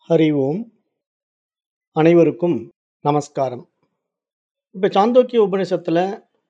ஹரி ஓம் அனைவருக்கும் நமஸ்காரம் இப்போ சாந்தோக்கிய உபநிஷத்தில்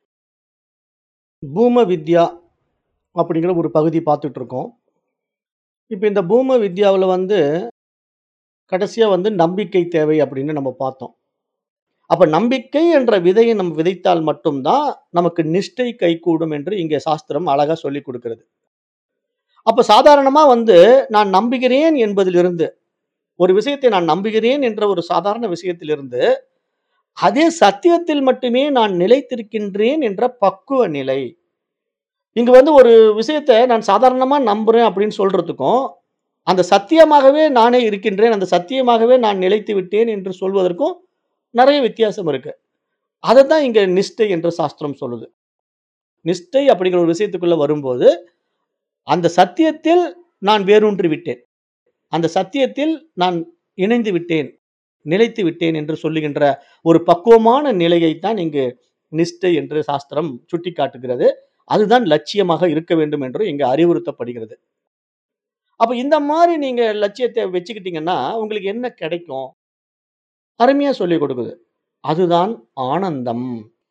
பூம வித்யா அப்படிங்கிற ஒரு பகுதி பார்த்துட்டு இருக்கோம் இப்போ இந்த பூம வித்யாவில் வந்து கடைசியாக வந்து நம்பிக்கை தேவை அப்படின்னு நம்ம பார்த்தோம் அப்போ நம்பிக்கை என்ற விதையை நம்ம விதைத்தால் மட்டும்தான் நமக்கு நிஷ்டை கைகூடும் என்று இங்கே சாஸ்திரம் அழகாக சொல்லி கொடுக்கிறது அப்போ சாதாரணமாக வந்து நான் நம்புகிறேன் என்பதிலிருந்து ஒரு விஷயத்தை நான் நம்புகிறேன் என்ற ஒரு சாதாரண விஷயத்திலிருந்து அதே சத்தியத்தில் மட்டுமே நான் நிலைத்திருக்கின்றேன் என்ற பக்குவ நிலை இங்க வந்து ஒரு விஷயத்தை நான் சாதாரணமா நம்புறேன் அப்படின்னு சொல்றதுக்கும் அந்த சத்தியமாகவே நானே இருக்கின்றேன் அந்த சத்தியமாகவே நான் நிலைத்து விட்டேன் என்று சொல்வதற்கும் நிறைய வித்தியாசம் இருக்கு அதை தான் இங்க நிஷ்டை என்று சாஸ்திரம் சொல்லுது நிஷ்டை அப்படிங்கிற ஒரு விஷயத்துக்குள்ள வரும்போது அந்த சத்தியத்தில் நான் வேரூன்றி விட்டேன் அந்த சத்தியத்தில் நான் இணைந்து விட்டேன் நிலைத்து விட்டேன் என்று சொல்லுகின்ற ஒரு பக்குவமான நிலையைத்தான் இங்கு நிஷ்டை என்று சாஸ்திரம் சுட்டி காட்டுகிறது அதுதான் லட்சியமாக இருக்க வேண்டும் என்று இங்கு அறிவுறுத்தப்படுகிறது அப்ப இந்த மாதிரி நீங்க லட்சியத்தை வச்சுக்கிட்டீங்கன்னா உங்களுக்கு என்ன கிடைக்கும் அருமையா சொல்லி கொடுக்குது அதுதான் ஆனந்தம்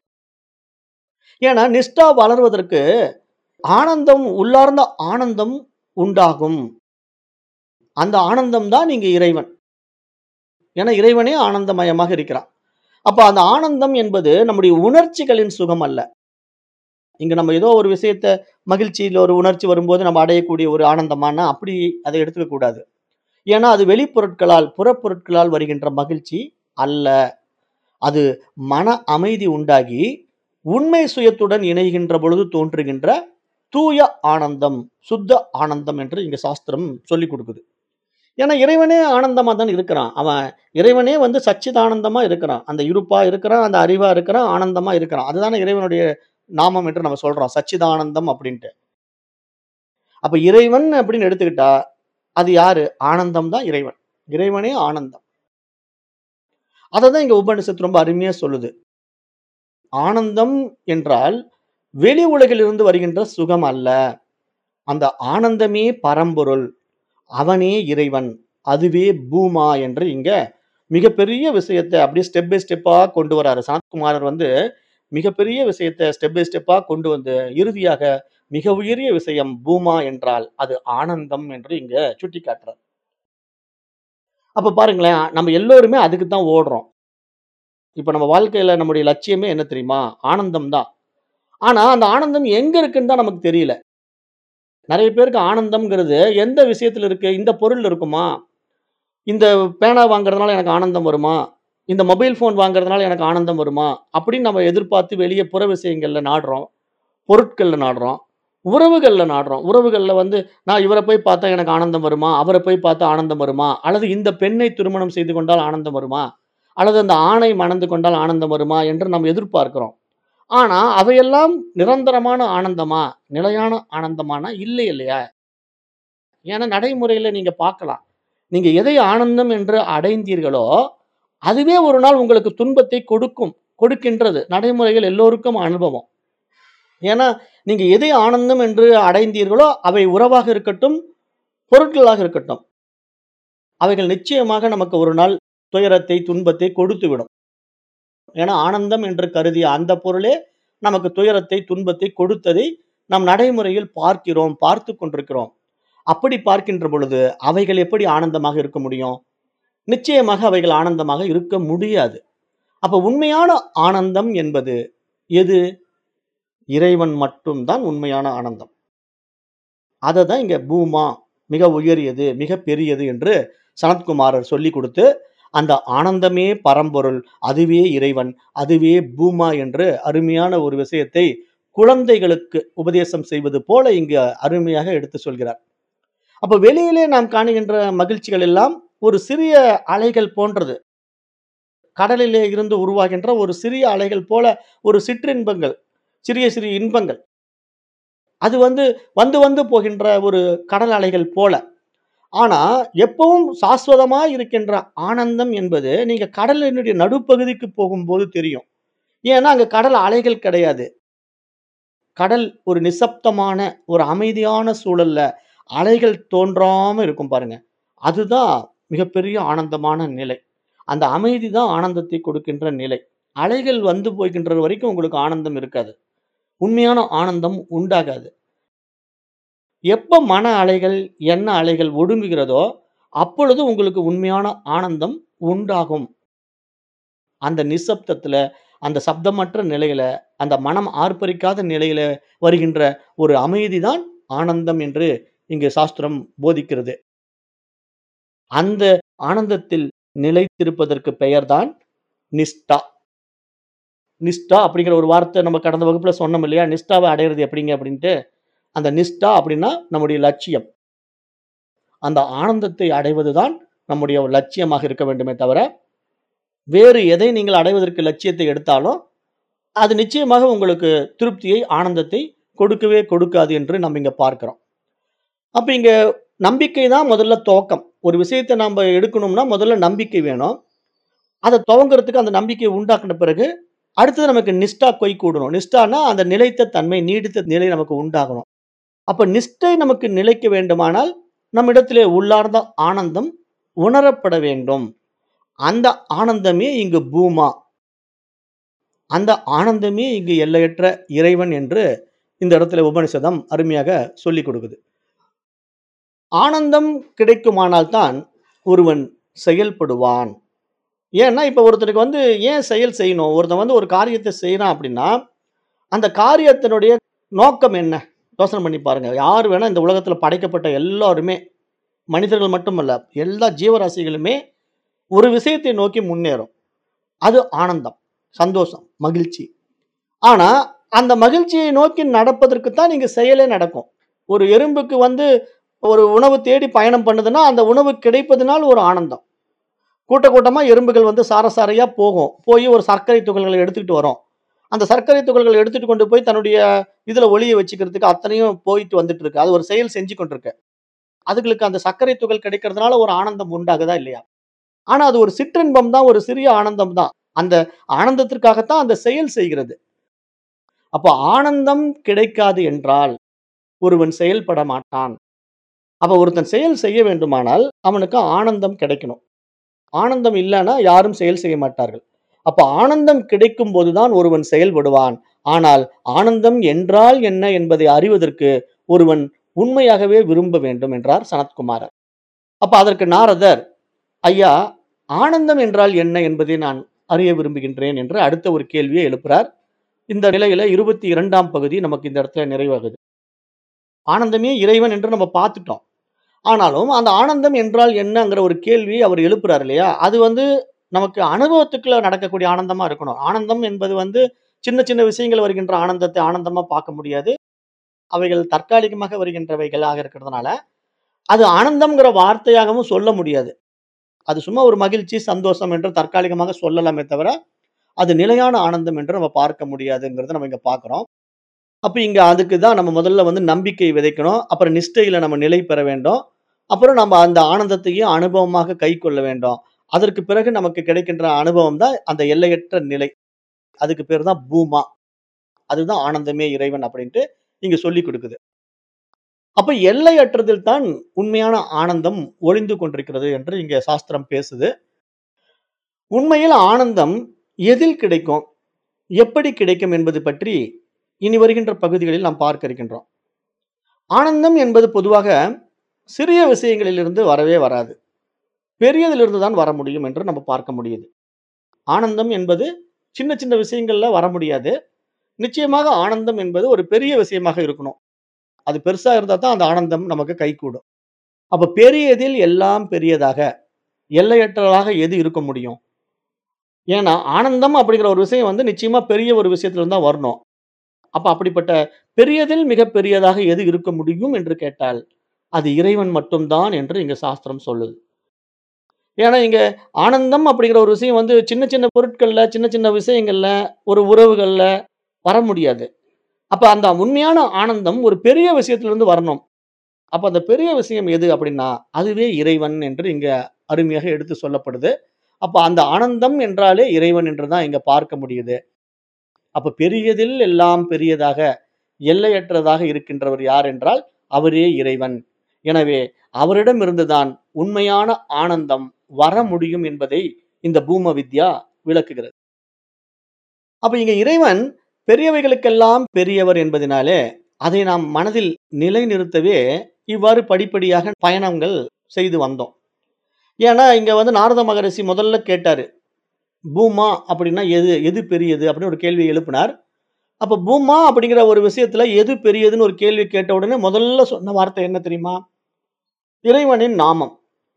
ஏன்னா நிஷ்டா வளர்வதற்கு ஆனந்தம் உள்ளார்ந்த ஆனந்தம் உண்டாகும் அந்த ஆனந்தம் தான் இங்கு இறைவன் ஏன்னா இறைவனே ஆனந்தமயமாக இருக்கிறான் அப்ப அந்த ஆனந்தம் என்பது நம்முடைய உணர்ச்சிகளின் சுகம் அல்ல இங்க நம்ம ஏதோ ஒரு விஷயத்த மகிழ்ச்சியில் ஒரு உணர்ச்சி வரும்போது நம்ம அடையக்கூடிய ஒரு ஆனந்தமானா அப்படி அதை எடுத்துக்க கூடாது ஏன்னா அது வெளிப்பொருட்களால் புறப்பொருட்களால் வருகின்ற மகிழ்ச்சி அல்ல அது மன அமைதி உண்டாகி உண்மை சுயத்துடன் இணைகின்ற பொழுது தோன்றுகின்ற தூய ஆனந்தம் சுத்த ஆனந்தம் என்று இங்க சாஸ்திரம் சொல்லி கொடுக்குது ஏன்னா இறைவனே ஆனந்தமா தான் இருக்கிறான் அவன் இறைவனே வந்து சச்சிதானந்தமா இருக்கிறான் அந்த இருப்பா இருக்கிறான் அந்த அறிவா இருக்கிறான் ஆனந்தமா இருக்கிறான் அதுதானே இறைவனுடைய நாமம் என்று நம்ம சொல்றோம் சச்சிதானந்தம் அப்படின்ட்டு அப்ப இறைவன் அப்படின்னு எடுத்துக்கிட்டா அது யாரு ஆனந்தம் தான் இறைவன் இறைவனே ஆனந்தம் அதை தான் இங்க உபனிஷத்து ரொம்ப அருமையா சொல்லுது ஆனந்தம் என்றால் வெளி உலகிலிருந்து வருகின்ற சுகம் அல்ல அந்த ஆனந்தமே பரம்பொருள் அவனே இறைவன் அதுவே பூமா என்று இங்க மிகப்பெரிய விஷயத்தை அப்படியே ஸ்டெப் பை ஸ்டெப்பா கொண்டு வராரு சனத்குமாரர் வந்து மிகப்பெரிய விஷயத்தை ஸ்டெப் பை ஸ்டெப்பா கொண்டு வந்து இறுதியாக மிக உயரிய விஷயம் பூமா என்றால் அது ஆனந்தம் என்று இங்க சுட்டி காட்டுறார் அப்ப பாருங்களேன் நம்ம எல்லோருமே அதுக்கு தான் ஓடுறோம் இப்ப நம்ம வாழ்க்கையில நம்முடைய லட்சியமே என்ன தெரியுமா ஆனந்தம் தான் ஆனா அந்த ஆனந்தம் எங்க இருக்குன்னு தான் நமக்கு தெரியல நிறைய பேருக்கு ஆனந்தம்ங்கிறது எந்த விஷயத்துல இருக்கு இந்த பொருள் இருக்குமா இந்த பேனா வாங்குறதுனால எனக்கு ஆனந்தம் வருமா இந்த மொபைல் ஃபோன் வாங்குறதுனால எனக்கு ஆனந்தம் வருமா அப்படின்னு நம்ம எதிர்பார்த்து வெளியே புற விஷயங்கள்ல நாடுறோம் பொருட்கள்ல நாடுறோம் உறவுகள்ல நாடுறோம் உறவுகள்ல வந்து நான் இவரை போய் பார்த்தா எனக்கு ஆனந்தம் வருமா அவரை போய் பார்த்தா ஆனந்தம் வருமா அல்லது இந்த பெண்ணை திருமணம் செய்து கொண்டால் ஆனந்தம் வருமா அல்லது அந்த ஆணை மணந்து கொண்டால் ஆனந்தம் வருமா என்று நம்ம எதிர்பார்க்கிறோம் ஆனா அவையெல்லாம் நிரந்தரமான ஆனந்தமா நிலையான ஆனந்தமானா இல்லை இல்லையா ஏன்னா நடைமுறையில நீங்க பார்க்கலாம் நீங்க எதை ஆனந்தம் என்று அடைந்தீர்களோ அதுவே ஒரு நாள் உங்களுக்கு துன்பத்தை கொடுக்கும் கொடுக்கின்றது நடைமுறைகள் எல்லோருக்கும் அனுபவம் ஏன்னா நீங்க எதை ஆனந்தம் என்று அடைந்தீர்களோ அவை உறவாக இருக்கட்டும் பொருட்களாக இருக்கட்டும் அவைகள் நிச்சயமாக நமக்கு ஒரு நாள் துயரத்தை துன்பத்தை கொடுத்து விடும் ஏன்னா ஆனந்தம் என்று கருதிய அந்த பொருளே நமக்கு துயரத்தை துன்பத்தை கொடுத்ததை நாம் நடைமுறையில் பார்க்கிறோம் பார்த்து கொண்டிருக்கிறோம் அப்படி பார்க்கின்ற பொழுது அவைகள் எப்படி ஆனந்தமாக இருக்க முடியும் நிச்சயமாக அவைகள் ஆனந்தமாக இருக்க முடியாது அப்ப உண்மையான ஆனந்தம் என்பது எது இறைவன் மட்டும்தான் உண்மையான ஆனந்தம் அதை தான் இங்க பூமா மிக உயரியது மிக பெரியது என்று சனத்குமாரர் சொல்லி கொடுத்து அந்த ஆனந்தமே பரம்பொருள் அதுவே இறைவன் அதுவே பூமா என்று அருமையான ஒரு விஷயத்தை குழந்தைகளுக்கு உபதேசம் செய்வது போல இங்கு அருமையாக எடுத்து சொல்கிறார் அப்ப வெளியிலே நாம் காணுகின்ற மகிழ்ச்சிகள் எல்லாம் ஒரு சிறிய அலைகள் போன்றது கடலிலே இருந்து உருவாகின்ற ஒரு சிறிய அலைகள் போல ஒரு சிற்றின்பங்கள் சிறிய சிறிய இன்பங்கள் அது வந்து வந்து வந்து போகின்ற ஒரு கடல் அலைகள் போல ஆனா எப்பவும் சாஸ்வதமா இருக்கின்ற ஆனந்தம் என்பது நீங்க கடலினுடைய நடுப்பகுதிக்கு போகும்போது தெரியும் ஏன்னா அங்க கடல் அலைகள் கிடையாது கடல் ஒரு நிசப்தமான ஒரு அமைதியான சூழல்ல அலைகள் தோன்றாம இருக்கும் பாருங்க அதுதான் மிகப்பெரிய ஆனந்தமான நிலை. அந்த அமைதி தான் ஆனந்தத்தை கொடுக்கின்ற நிலை. அலைகள் வந்து போகின்ற வரைக்கும் உங்களுக்கு ஆனந்தம் இருக்காது. உண்மையான ஆனந்தம் உண்டாகாது. எப்ப மன அலைகள், எண்ண அலைகள் ஒடுங்குகிறதோ, அப்பொழுது உங்களுக்கு உண்மையான ஆனந்தம் உண்டாகும். அந்த நிசப்தத்துல, அந்த சப்தமற்ற நிலையில, அந்த மனம் ஆர்ப்பரிக்காத நிலையில வருகின்ற ஒரு அமைதி தான் ஆனந்தம் என்று இங்கு சாஸ்திரம் போதிக்கிறது. அந்த ஆனந்தத்தில் நிலைத்திருப்பதற்கு பெயர்தான் நிஷ்டா. நிஷ்டா அப்படிங்கிற ஒரு வார்த்தை நம்ம கடந்த வகுப்புல சொன்னோம் இல்லையா? நிஷ்டாவ அடையறது எப்படிங்க அப்படின்ட்டு. அந்த நிஷ்டா அப்படின்னா நம்முடைய லட்சியம். அந்த ஆனந்தத்தை அடைவது தான் நம்முடைய லட்சியமாக இருக்க வேண்டுமே தவிர, வேறு எதை நீங்கள் அடைவதற்கு லட்சியத்தை எடுத்தாலும், அது நிச்சயமாக உங்களுக்கு திருப்தியை, ஆனந்தத்தை கொடுக்கவே கொடுக்காது என்று நம்ம இங்க பார்க்கிறோம். அப்ப இங்க நம்பிக்கை தான் முதல்ல துவக்கம். ஒரு விஷயத்த நம்ப எடுக்கணும்னா முதல்ல நம்பிக்கை வேணும். அத துவங்குறதுக்கு அந்த நம்பிக்கைய உண்டாக்குன பிறகு, அடுத்தது நமக்கு நிஷ்டா கைகூடணும். நிஷ்டான்னா அந்த நிலைத்த தன்மை, நீடித்த நிலை நமக்கு உண்டாகணும். அப்ப நிஷ்டை நமக்கு நிலைக்க வேண்டுமானால், நம்மிடத்திலே உள்ளார்ந்த ஆனந்தம் உணரப்பட வேண்டும். அந்த ஆனந்தமே இங்கு பூமா. அந்த ஆனந்தமே இங்கு எல்லையற்ற இறைவன் என்று இந்த இடத்துல உபனிஷதம் அருமையாக சொல்லிக் கொடுக்குது. ஆனந்தம் கிடைக்குமானால் தான் ஒருவன் செயல்படுவான். ஏன்னா, இப்ப ஒருத்தனுக்கு வந்து ஏன் செயல் செய்யணும்? ஒருத்தன் வந்து ஒரு காரியத்த செய்றான் அப்படின்னா, அந்த காரியத்தினுடைய நோக்கம் என்ன? யோசனை பண்ணி பாருங்க. யார் வேணா இந்த உலகத்துல படைக்கப்பட்ட எல்லாருமே, மனிதர்கள் மட்டுமல்ல, எல்லா ஜீவராசிகளுமே ஒரு விஷயத்தை நோக்கி முன்னேறும். அது ஆனந்தம், சந்தோஷம், மகிழ்ச்சி. ஆனா, அந்த மகிழ்ச்சியை நோக்கி நடப்பதற்கு தான் இங்க செயலே நடக்கும். ஒரு எறும்புக்கு வந்து ஒரு உணவு தேடி பயணம் பண்ணுதுன்னா, அந்த உணவு கிடைப்பதனால் ஒரு ஆனந்தம். கூட்ட கூட்டமா எறும்புகள் வந்து சார சாரையா போகும். போய் ஒரு சர்க்கரை துகள்கள எடுத்துக்கிட்டு வரும். அந்த சர்க்கரை துகள்கள எடுத்துட்டு கொண்டு போய் தன்னுடைய இதுல ஒளிய வச்சுக்கிறதுக்கு அத்தனையும் போயிட்டு வந்துட்டு இருக்கு. அது ஒரு செயல் செஞ்சு கொண்டிருக்கு. அதுகளுக்கு அந்த சர்க்கரை துகள் கிடைக்கிறதுனால ஒரு ஆனந்தம் உண்டாகுதா? இல்லையா? ஆனா, அது ஒரு சிற்றின்பம் தான், ஒரு சிறிய ஆனந்தம் தான். அந்த ஆனந்தத்திற்காக தான் அந்த செயல் செய்கிறது. அப்ப ஆனந்தம் கிடைக்காது என்றால், ஒருவன் செயல்பட மாட்டான். அப்ப ஒருத்தன் செயல் செய்ய வேண்டுமானால், அவனுக்கு ஆனந்தம் கிடைக்கணும். ஆனந்தம் இல்லன்னா யாரும் செயல் செய்ய மாட்டார்கள். அப்ப ஆனந்தம் கிடைக்கும்போது தான் ஒருவன் செயல்படுவான். ஆனால், ஆனந்தம் என்றால் என்ன என்பதை அறிவதற்கு ஒருவன் உண்மையாகவே விரும்ப வேண்டும் என்றார் சனத்குமாரர். அப்ப அதற்கு நாரதர், ஐயா ஆனந்தம் என்றால் என்ன என்பதை நான் அறிய விரும்புகின்றேன் என்று அடுத்த ஒரு கேள்வியை எழுப்புறார். இந்த நிலையில 22ஆம் பகுதி நமக்கு இந்த இடத்துல நிறைவாகுது. ஆனந்தமே இறைவன் என்று நம்ம பார்த்துட்டோம். ஆனாலும், அந்த ஆனந்தம் என்றால் என்னங்கிற ஒரு கேள்வியை அவர் எழுப்புறார் இல்லையா? அது வந்து நமக்கு அனுபவத்துக்குள்ள நடக்கக்கூடிய ஆனந்தமா இருக்கணும். ஆனந்தம் என்பது வந்து சின்ன சின்ன விஷயங்கள் வருகின்ற ஆனந்தத்தை ஆனந்தமா பார்க்க முடியாது. அவைகள் தற்காலிகமாக வருகின்றவைகளாக இருக்கிறதுனால, அது ஆனந்தம்ங்கிற வார்த்தையாகவும் சொல்ல முடியாது. அது சும்மா ஒரு மகிழ்ச்சி, சந்தோஷம் என்று தற்காலிகமாக சொல்லலாமே தவிர, அது நிலையான ஆனந்தம் என்று நம்ம பார்க்க முடியாதுங்கிறத நம்ம இங்க பார்க்கிறோம். அப்ப இங்க அதுக்கு தான் நம்ம முதல்ல வந்து நம்பிக்கை விதைக்கணும். அப்புறம் நிஷ்டையில நம்ம நிலை பெற வேண்டும். அப்புறம் நம்ம அந்த ஆனந்தத்தையும் அனுபவமாக கைக்கொள்ள வேண்டும். அதற்கு பிறகு நமக்கு கிடைக்கின்ற அனுபவம் தான் அந்த எல்லையற்ற நிலை. அதுக்கு பேர் தான் பூமா. அதுதான் ஆனந்தமே இறைவன் அப்படின்ட்டு இங்க சொல்லிக் கொடுக்குது. அப்ப எல்லையற்றதில் தான் உண்மையான ஆனந்தம் ஒளிந்து கொண்டிருக்கிறது என்று இங்க சாஸ்திரம் பேசுது. உண்மையில் ஆனந்தம் எதில் கிடைக்கும்? எப்படி கிடைக்கும் என்பது பற்றி இனி வருகின்ற பகுதிகளில் நாம் பார்க்க இருக்கின்றோம். ஆனந்தம் என்பது பொதுவாக சிறிய விஷயங்களிலிருந்து வரவே வராது. பெரியதிலிருந்து தான் வர முடியும் என்று நம்ம பார்க்க முடியுது. ஆனந்தம் என்பது சின்ன சின்ன விஷயங்கள்ல வர முடியாது. நிச்சயமாக ஆனந்தம் என்பது ஒரு பெரிய விஷயமாக இருக்கணும். அது பெருசா இருந்தா தான் அந்த ஆனந்தம் நமக்கு கைகூடும். அப்ப பெரியதில் எல்லாம் பெரியதாக, எல்லையற்றதாக எது இருக்க முடியும்? ஏன்னா, ஆனந்தம் அப்படிங்கிற ஒரு விஷயம் வந்து நிச்சயமா பெரிய ஒரு விஷயத்திலிருந்து தான் வரணும். அப்ப அப்படிப்பட்ட பெரியதில் மிகப் பெரியதாக எது இருக்க முடியும் என்று கேட்டால், அது இறைவன் மட்டும் தான் என்று இங்க சாஸ்திரம் சொல்லுது. ஏன்னா, இங்க ஆனந்தம் அப்படிங்கிற ஒரு விஷயம் வந்து சின்ன சின்ன பொருட்கள்ல, சின்ன சின்ன விஷயங்கள்ல, ஒரு உறவுகள்ல வர முடியாது. அப்ப அந்த உண்மையான ஆனந்தம் ஒரு பெரிய விஷயத்திலிருந்து வரணும். அப்ப அந்த பெரிய விஷயம் எது அப்படின்னா, அதுவே இறைவன் என்று இங்க அருமையாக எடுத்து சொல்லப்படுது. அப்ப அந்த ஆனந்தம் என்றாலே இறைவன் என்று தான் இங்க பார்க்க முடியுது. அப்ப பெரியதில் எல்லாம் பெரியதாக, எல்லையற்றதாக இருக்கின்றவர் யார் என்றால், அவரே இறைவன். எனவே, அவரிடமிருந்து தான் உண்மையான ஆனந்தம் வர முடியும் என்பதை இந்த பூம வித்யா விளக்குகிறது. அப்ப இங்க இறைவன் பெரியவைகளுக்கெல்லாம் பெரியவர் என்பதினாலே, அதை நாம் மனதில் நிலைநிறுத்தவே இவ்வாறு படிப்படியாக பயணங்கள் செய்து வந்தோம். ஏன்னா, இங்க வந்து நாரத மகரிஷி முதல்ல கேட்டாரு. பூமா அப்படின்னா எது? எது பெரியது? அப்படின்னு ஒரு கேள்விய எழுப்பினார். அப்ப பூமா அப்படிங்கிற ஒரு விஷயத்துல எது பெரியதுன்னு ஒரு கேள்வி கேட்ட உடனே முதல்ல சொன்ன வார்த்தை என்ன தெரியுமா? இறைவனின் நாமம்.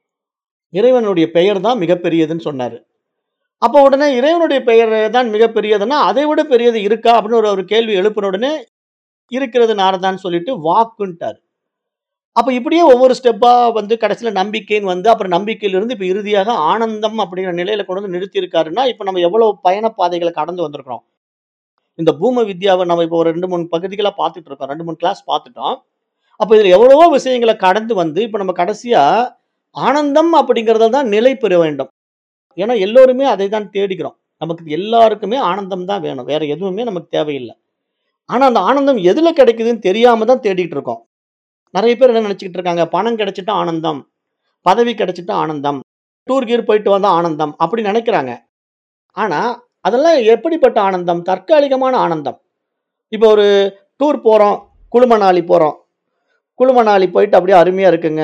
இறைவனுடைய பெயர் தான் மிகப்பெரியதுன்னு சொன்னாரு. அப்ப உடனே இறைவனுடைய பெயர் தான் மிகப்பெரியதுன்னா, அதை விட பெரியது இருக்கா? அப்படின்னு ஒரு ஒரு கேள்வி எழுப்பின உடனே, இருக்கிறது நாரதான்னு சொல்லிட்டு வாக்குன்ட்டாரு. அப்ப இப்படியே ஒவ்வொரு ஸ்டெப்பா வந்து கடைசியில நம்பிக்கைன்னு வந்து, அப்புறம் நம்பிக்கையிலிருந்து இப்ப இறுதியாக ஆனந்தம் அப்படிங்கிற நிலையில கொண்டு வந்து நிறுத்தியிருக்காருன்னா, இப்ப நம்ம எவ்வளவு பயண பாதைகள கடந்து வந்திருக்கிறோம். இந்த பூம வித்யாவ நம்ம இப்போ ஒரு 2, 3 பகுதிகளா பார்த்துட்டு இருக்கோம். 2, 3 கிளாஸ் பார்த்துட்டோம். அப்ப இதுல எவ்வளவோ விஷயங்கள கடந்து வந்து, இப்ப நம்ம கடைசியா ஆனந்தம் அப்படிங்கிறதுல தான் நிலை பெற வேண்டும். ஏன்னா எல்லோருமே அதை தான் தேடிக்கிறோம். நமக்கு எல்லாருக்குமே ஆனந்தம் தான் வேணும். வேற எதுவுமே நமக்கு தேவையில்ல. ஆனா அந்த ஆனந்தம் எதுல கிடைக்குதுன்னு தெரியாம தான் தேடிட்டு இருக்கோம். நெறைய பேர் என்ன நெனச்சுக்கிட்டு இருக்காங்க, பணம் கிடைச்சுட்டா ஆனந்தம், பதவி கிடைச்சுட்டா ஆனந்தம், டூர் கீர் போயிட்டு வந்தா ஆனந்தம் அப்படி நெனைக்கிறாங்க. ஆனா, அதெல்லாம் எப்படிப்பட்ட ஆனந்தம்? தற்காலிகமான ஆனந்தம். இப்போ ஒரு டூர் போறோம், குளுமணாலி போறோம். குளுமணாலி போயிட்டு அப்படியே அருமையா இருக்குங்க.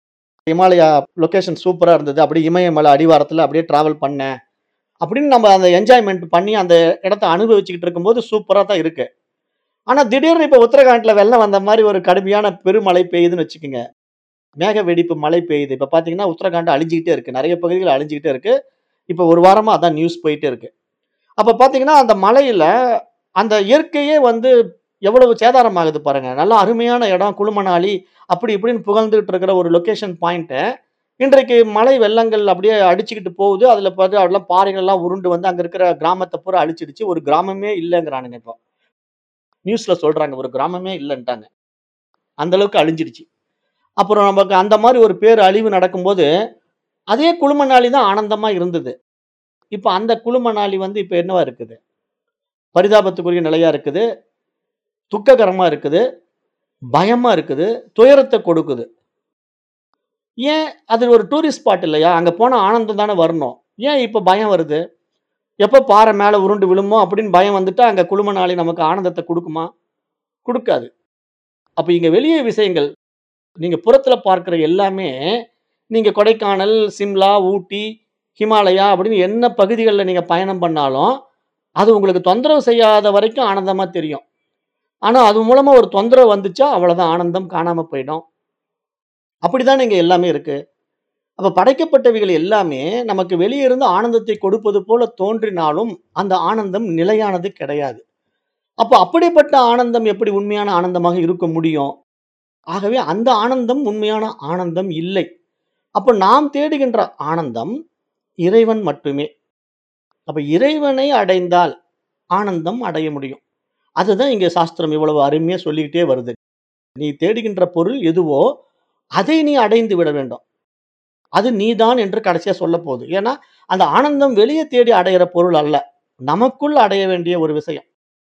இமாலயா லொகேஷன் சூப்பரா இருந்தது. அப்படியே இமயமலை அடிவாரத்துல அப்படியே டிராவல் பண்ணேன். அப்படின்னு நம்ம அந்த என்ஜாய்மென்ட் பண்ணி அந்த இடத்த அனுபவிச்சுக்கிட்டு இருக்கும்போது சூப்பரா தான் இருக்கு. ஆனா திடீர்னு இப்ப உத்தரகாண்ட்ல வெள்ளம் வந்த மாரி ஒரு கடுமையான பெருமழை பெய்யுதுன்னு வச்சுக்கங்க. மேக வெடிப்பு மழை பெய்யுது. இப்ப பார்த்தீங்கன்னா, உத்தரகாண்ட் அழிஞ்சுகிட்டே இருக்கு. நெறைய பகுதிகள் அழிஞ்சுகிட்டே இருக்கு. இப்ப ஒரு வாரமா அதான் நியூஸ் போயிட்டே இருக்கு. அப்ப பார்த்தீங்கன்னா, அந்த மழையில அந்த இயற்கையே வந்து எவ்வளவு சேதாரம் ஆகுது பாருங்க. நல்லா அருமையான இடம் குளுமணாலி அப்படி இப்படின்னு புகழ்ந்துகிட்டு இருக்கிற ஒரு லொகேஷன் பாயிண்ட்ட, இன்றைக்கு மழை வெள்ளங்கள் அப்படியே அடிச்சுக்கிட்டு போகுது. அதுல பாத்து அதெல்லாம் பாறைகள்லாம் உருண்டு வந்து அங்க இருக்கிற கிராமத்த பூரா அழிச்சிடுச்சு. ஒரு கிராமமே இல்லங்கிறானுங்க இப்போ. நியூஸ்ல சொல்றாங்க. ஒரு கிராமமே இல்லன்ட்டாங்க. அந்த அளவுக்கு அழிஞ்சிடுச்சு. அப்புறம் நமக்கு அந்த மாரி ஒரு பேர் அழிவு நடக்கும்போது, அதே குளுமணாலி தான் ஆனந்தமா இருந்தது. இப்ப அந்த குளுமணாலி வந்து இப்ப என்னவா இருக்குது? பரிதாபத்துக்குரிய நிலையா இருக்குது. துக்ககரமா இருக்குது. பயமா இருக்குது. துயரத்த கொடுக்குது. ஏன்? அது ஒரு டூரிஸ்ட் ஸ்பாட் இல்லையா? அங்க போனா ஆனந்தம் தானே வரணும். ஏன் இப்ப பயம் வருது? எப்ப பாறை மேல உருண்டு விழுமோ அப்படின்னு பயம் வந்துட்டா, அங்க குளுமணாலி நமக்கு ஆனந்தத்த குடுக்குமா? குடுக்காது. அப்ப இங்க வெளிய விஷயங்கள், நீங்க புறத்துல பார்க்கிற எல்லாமே, நீங்க கொடைக்கானல், சிம்லா, ஊட்டி, ஹிமாலயா அப்படின்னு என்ன பகுதிகள்ல நீங்க பயணம் பண்ணாலும், அது உங்களுக்கு தொந்தரவு செய்யாத வரைக்கும் ஆனந்தமா தெரியும். ஆனா அது மூலமா ஒரு தொந்தரவு வந்துச்சா, அவ்வளதான் ஆனந்தம் காணாம போயிடும். அப்படித்தானே இங்க எல்லாமே இருக்கு. அப்ப படைக்கப்பட்டவைகள் எல்லாமே நமக்கு வெளிய இருந்து ஆனந்தத்தை கொடுப்பது போல தோன்றினாலும், அந்த ஆனந்தம் நிலையானது கிடையாது. அப்ப அப்படிப்பட்ட ஆனந்தம் எப்படி உண்மையான ஆனந்தமாக இருக்க முடியும்? ஆகவே அந்த ஆனந்தம் உண்மையான ஆனந்தம் இல்லை. அப்ப நாம் தேடுகின்ற ஆனந்தம் இறைவன் மட்டுமே. அப்ப இறைவனை அடைந்தால் ஆனந்தம் அடைய முடியும். அதுதான் இங்க சாஸ்திரம் இவ்வளவு அருமையா சொல்லிக்கிட்டே வருது. நீ தேடுகின்ற பொருள் எதுவோ, அதை நீ அடைந்து விட வேண்டும். அது நீதான் என்று கடைசியா சொல்லப்போகுது. ஏன்னா, அந்த ஆனந்தம் வெளிய தேடி அடையிற பொருள் அல்ல. நமக்குள் அடைய வேண்டிய ஒரு விஷயம்.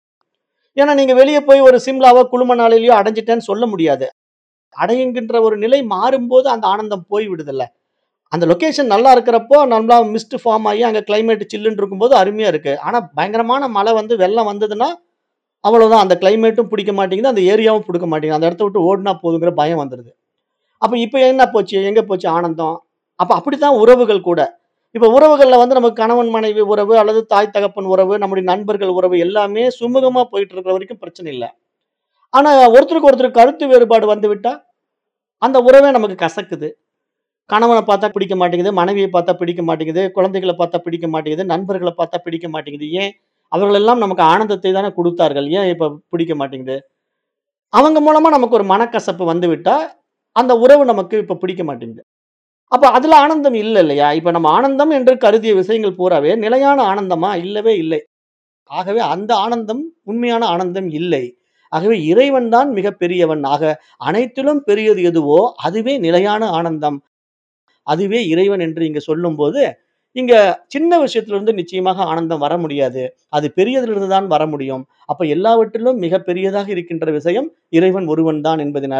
ஏன்னா நீங்க வெளிய போய் ஒரு சிம்லாவோ, குளுமணாலிலயோ அடைஞ்சுட்டேன்னு சொல்ல முடியாது. அடையுங்கின்ற ஒரு நிலை மாறும்போது அந்த ஆனந்தம் போய் விடுதுல்ல. அந்த லொகேஷன் நல்லா இருக்கிறப்போ, நல்லா மிஸ்ட் ஃபார்ம் ஆகி அங்க கிளைமேட் சில்லுன்னு இருக்கும்போது அருமையா இருக்கு. ஆனா பயங்கரமான மழை வந்து வெள்ளம் வந்ததுன்னா, அவ்வளவுதான். அந்த கிளைமேட்டும் பிடிக்க மாட்டேங்குது. அந்த ஏரியாவும் பிடிக்க மாட்டேங்குது. அந்த இடத்த விட்டு ஓடுனா போதுங்கிற பயம் வந்துருது. அப்ப இப்ப என்ன போச்சு? எங்க போச்சு ஆனந்தம்? அப்ப அப்படித்தான் உறவுகள் கூட. இப்ப உறவுகள்ல வந்து நமக்கு கணவன் மனைவி உறவு அல்லது தாய் தகப்பன் உறவு, நம்முடைய நண்பர்கள் உறவு எல்லாமே சுமூகமா போயிட்டு இருக்கிற வரைக்கும் பிரச்சனை இல்ல. ஆனா ஒருத்தருக்கு ஒருத்தர் கருத்து வேறுபாடு வந்துவிட்டா, அந்த உறவே நமக்கு கசக்குது. கணவன பார்த்தா பிடிக்க மாட்டேங்குது. மனைவிய பார்த்தா பிடிக்க மாட்டேங்குது. குழந்தைகள பார்த்தா பிடிக்க மாட்டேங்குது. நண்பர்கள பார்த்தா பிடிக்க மாட்டேங்குது. ஏன்? அவர்கள் எல்லாம் நமக்கு ஆனந்தத்தை தானே குடுத்தார்கள். ஏன் இப்ப பிடிக்க மாட்டேங்குது? அவங்க மூலமா நமக்கு ஒரு மனக்கசப்பு வந்துவிட்டா, அந்த உறவு நமக்கு இப்ப பிடிக்க மாட்டேங்குது. அப்ப அதுல ஆனந்தம் இல்ல இல்லையா? இப்ப நம்ம ஆனந்தம் என்று கருதிய விஷயங்கள் பூராவே நிலையான ஆனந்தமா? இல்லவே இல்லை. ஆகவே அந்த ஆனந்தம் உண்மையான ஆனந்தம் இல்லை. ஆகவே இறைவன் தான் மிகப் பெரியவன். ஆக அனைத்திலும் பெரியது எதுவோ, அதுவே நிலையான ஆனந்தம். அதுவே இறைவன் என்று இங்க சொல்லும்போது, இங்க சின்ன விஷயத்திலிருந்து நிச்சயமாக ஆனந்தம் வர முடியாது. அது பெரியதிலிருந்து தான் வர முடியும். அப்ப எல்லாவற்றிலும் மிகப் பெரியதாக இருக்கின்ற விஷயம் இறைவன் ஒருவன் தான் என்பதனால,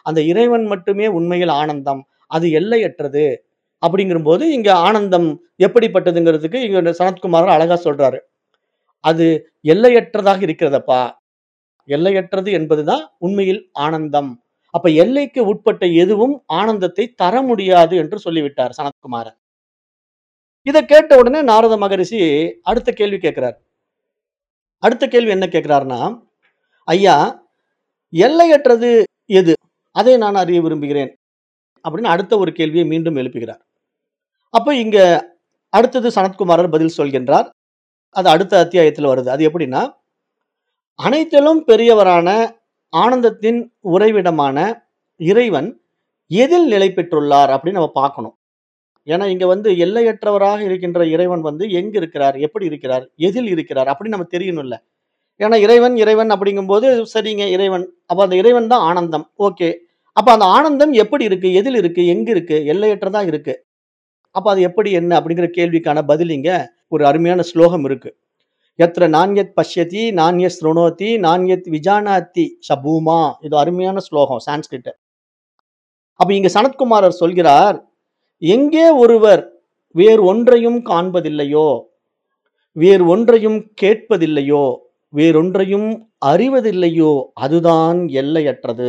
அந்த இறைவன் மட்டுமே உண்மையில் ஆனந்தம் அது எல்லையற்றது அப்படிங்கிறபோது இங்க ஆனந்தம் எப்படிப்பட்டதுங்கிறதுக்கு இங்க சனத்குமாரர் அழகா சொல்றாரு அது எல்லையற்றதாக இருக்கிறதப்பா எல்லையற்றது என்பதுதான் உண்மையில் ஆனந்தம் அப்ப எல்லைக்கு உட்பட்ட எதுவும் ஆனந்தத்தை தர முடியாது என்று சொல்லிவிட்டார் சனத்குமாரர் இதை கேட்ட உடனே நாரத மகரிஷி அடுத்த கேள்வி கேட்கிறார் அடுத்த கேள்வி என்ன கேட்கிறாருன்னா ஐயா எல்லையற்றது எது அதை நான் அறிய விரும்புகிறேன் அப்படின்னு அடுத்த ஒரு கேள்வியை மீண்டும் எழுப்புகிறார் அப்ப இங்க அடுத்தது சனத்குமாரர் பதில் சொல்கின்றார் அது அடுத்த அத்தியாயத்தில் வருது அது எப்படின்னா அனைத்திலும் பெரியவரான ஆனந்தத்தின் உறைவிடமான இறைவன் எதில் நிலை பெற்றுள்ளார் அப்படின்னு நம்ம பார்க்கணும் ஏன்னா இங்க வந்து எல்லையற்றவராக இருக்கின்ற இறைவன் வந்து எங்க இருக்கிறார் எப்படி இருக்கிறார் எதில் இருக்கிறார் அப்படின்னு நம்ம தெரியணும்ல ஏன்னா இறைவன் இறைவன் அப்படிங்கும்போது சரிங்க இறைவன் அப்ப அந்த இறைவன் தான் ஆனந்தம் ஓகே அப்ப அந்த ஆனந்தம் எப்படி இருக்கு எதில் இருக்கு எங்க இருக்கு எல்லையற்றதா இருக்கு அப்ப அது எப்படி என்ன அப்படிங்கிற கேள்விக்கான பதில் இங்க ஒரு அருமையான ஸ்லோகம் இருக்கு எத்திர நான்யத் பஷ்யதி நான்யத் ஸ்ருணோதி நான்யத் விஜானாத்தி சபூமா இது அருமையான ஸ்லோகம் சான்ஸ்கிரிட் அப்ப இங்க சனத்குமாரர் சொல்கிறார் எங்கே ஒருவர் வேறு ஒன்றையும் காண்பதில்லையோ வேறு ஒன்றையும் கேட்பதில்லையோ வேறொன்றையும் அறிவதில்லையோ அதுதான் எல்லையற்றது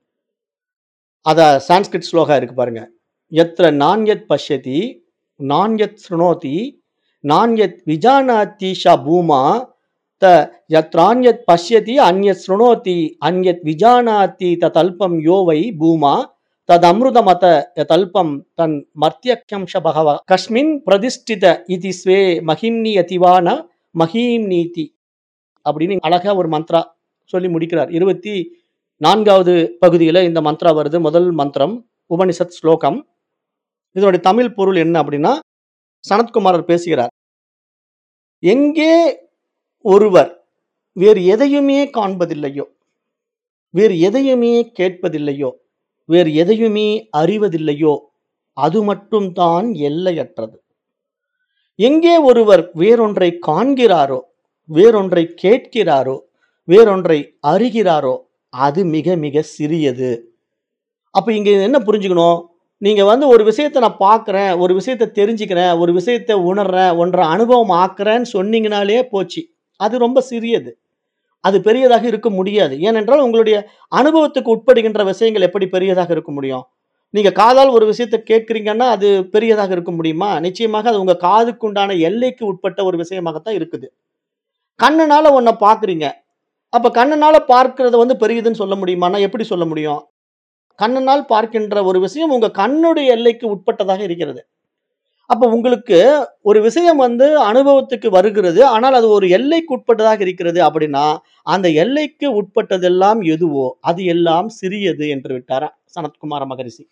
அத சான்ஸ்கிரிட் ஸ்லோகா இருக்கு பாருங்க எத்திர நான்யத் பஷ்யதி நான்யத் ஸ்ருணோதி நான்யத் விஜானாத்தி ஷ பூமா த யத்ரான்யத் பஷ்யதி அந்யத் ஸ்ருணோதி அந்யத் விஜானாத்தி ததல்பம் யோவை பூமா ததமிருதமத யதல்பம் தன் மர்த்தியக்யம் ஷ பகவ கஸ்மின் பிரதிஷ்டித இதி ஸ்வே மகிம்னி யதிவான மகீம் நீதி அப்படின்னு அழகா ஒரு மந்த்ரா சொல்லி முடிக்கிறார் இருபத்தி நான்காவது பகுதியில இந்த மந்த்ரா வருது முதல் மந்திரம் உபனிஷத் ஸ்லோகம் இதனுடைய தமிழ் பொருள் என்ன அப்படின்னா சனத்குமாரர் பேசுகிறார் எங்கே ஒருவர் வேறு எதையுமே காண்பதில்லையோ வேறு எதையுமே கேட்பதில்லையோ வேறு எதையுமே அறிவதில்லையோ அது மட்டும்தான் எல்லையற்றது எங்கே ஒருவர் வேறொன்றை காண்கிறாரோ வேறொன்றை கேட்கிறாரோ வேறொன்றை அறிகிறாரோ அது மிக மிக சிறியது அப்ப இங்க என்ன புரிஞ்சுக்கணும் நீங்க வந்து ஒரு விஷயத்தை நான் பார்க்கிறேன் ஒரு விஷயத்தை தெரிஞ்சுக்கிறேன் ஒரு விஷயத்தை உணர்றேன் ஒன்றை அனுபவம் ஆக்குறேன்னு சொன்னீங்கனாலே போச்சு அது ரொம்ப சிறியது அது பெரியதாக இருக்க முடியாது ஏனென்றால் உங்களுடைய அனுபவத்துக்கு உட்படுகின்ற விஷயங்கள் எப்படி பெரியதாக இருக்க முடியும் நீங்க காதால் ஒரு விஷயத்தை கேட்குறீங்கன்னா அது பெரியதாக இருக்க முடியுமா நிச்சயமாக அது உங்க காதுக்குண்டான எல்லைக்கு உட்பட்ட ஒரு விஷயமாகத்தான் இருக்குது கண்ணுனால ஒன்றை பார்க்குறீங்க அப்ப கண்ணுனால பார்க்கறத வந்து பெரியதுன்னு சொல்ல முடியுமானா எப்படி சொல்ல முடியும் கண்ணினால் பார்க்கின்ற ஒரு விஷயம் உங்க கண்ணுடைய எல்லைக்கு உட்பட்டதாக இருக்கிறது அப்ப உங்களுக்கு ஒரு விஷயம் வந்து அனுபவத்துக்கு வருகிறது ஆனால் அது ஒரு எல்லைக்கு உட்பட்டதாக இருக்கிறது அப்படின்னா அந்த எல்லைக்கு உட்பட்டதெல்லாம் எதுவோ அது எல்லாம் சிறியது என்று விட்டாரா சனத்குமார மகரிஷி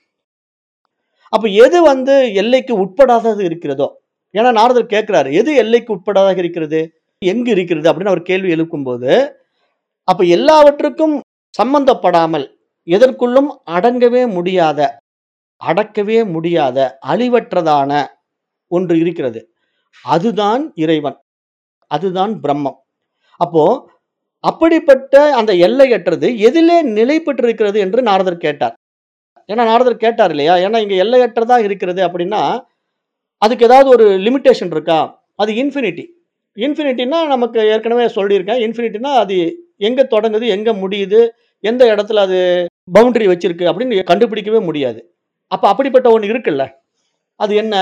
அப்ப எது வந்து எல்லைக்கு உட்படாதது இருக்கிறதோ ஏன்னா நாரதர் கேட்கிறாரு எது எல்லைக்கு உட்படாதாக இருக்கிறது எங்கு இருக்கிறது அப்படின்னு அவர் கேள்வி எழுப்பும்போது அப்ப எல்லாவற்றுக்கும் சம்பந்தப்படாமல் எதற்குள்ளும் அடங்கவே முடியாத அடக்கவே முடியாத அழிவற்றதான ஒன்று இருக்கிறது அதுதான் இறைவன் அதுதான் பிரம்மம் அப்போ அப்படிப்பட்ட அந்த எல்லையற்றது எதிலே நிலை பெற்றிருக்கிறது என்று நாரதர் கேட்டார் ஏன்னா நாரதர் கேட்டார் இல்லையா ஏன்னா இங்க எல்லையற்றதா இருக்கிறது அப்படின்னா அதுக்கு ஏதாவது ஒரு லிமிட்டேஷன் இருக்கா அது இன்ஃபினிட்டி இன்ஃபினிட்டினா நமக்கு ஏற்கனவே சொல்லியிருக்கேன் இன்ஃபினிட்டினா அது எங்க தொடங்குது எங்க முடியுது எந்த இடத்துல அது பவுண்டரி வச்சிருக்கு அப்படின்னு கண்டுபிடிக்கவே முடியாது அப்ப அப்படிப்பட்ட ஒன்று இருக்குல்ல அது என்ன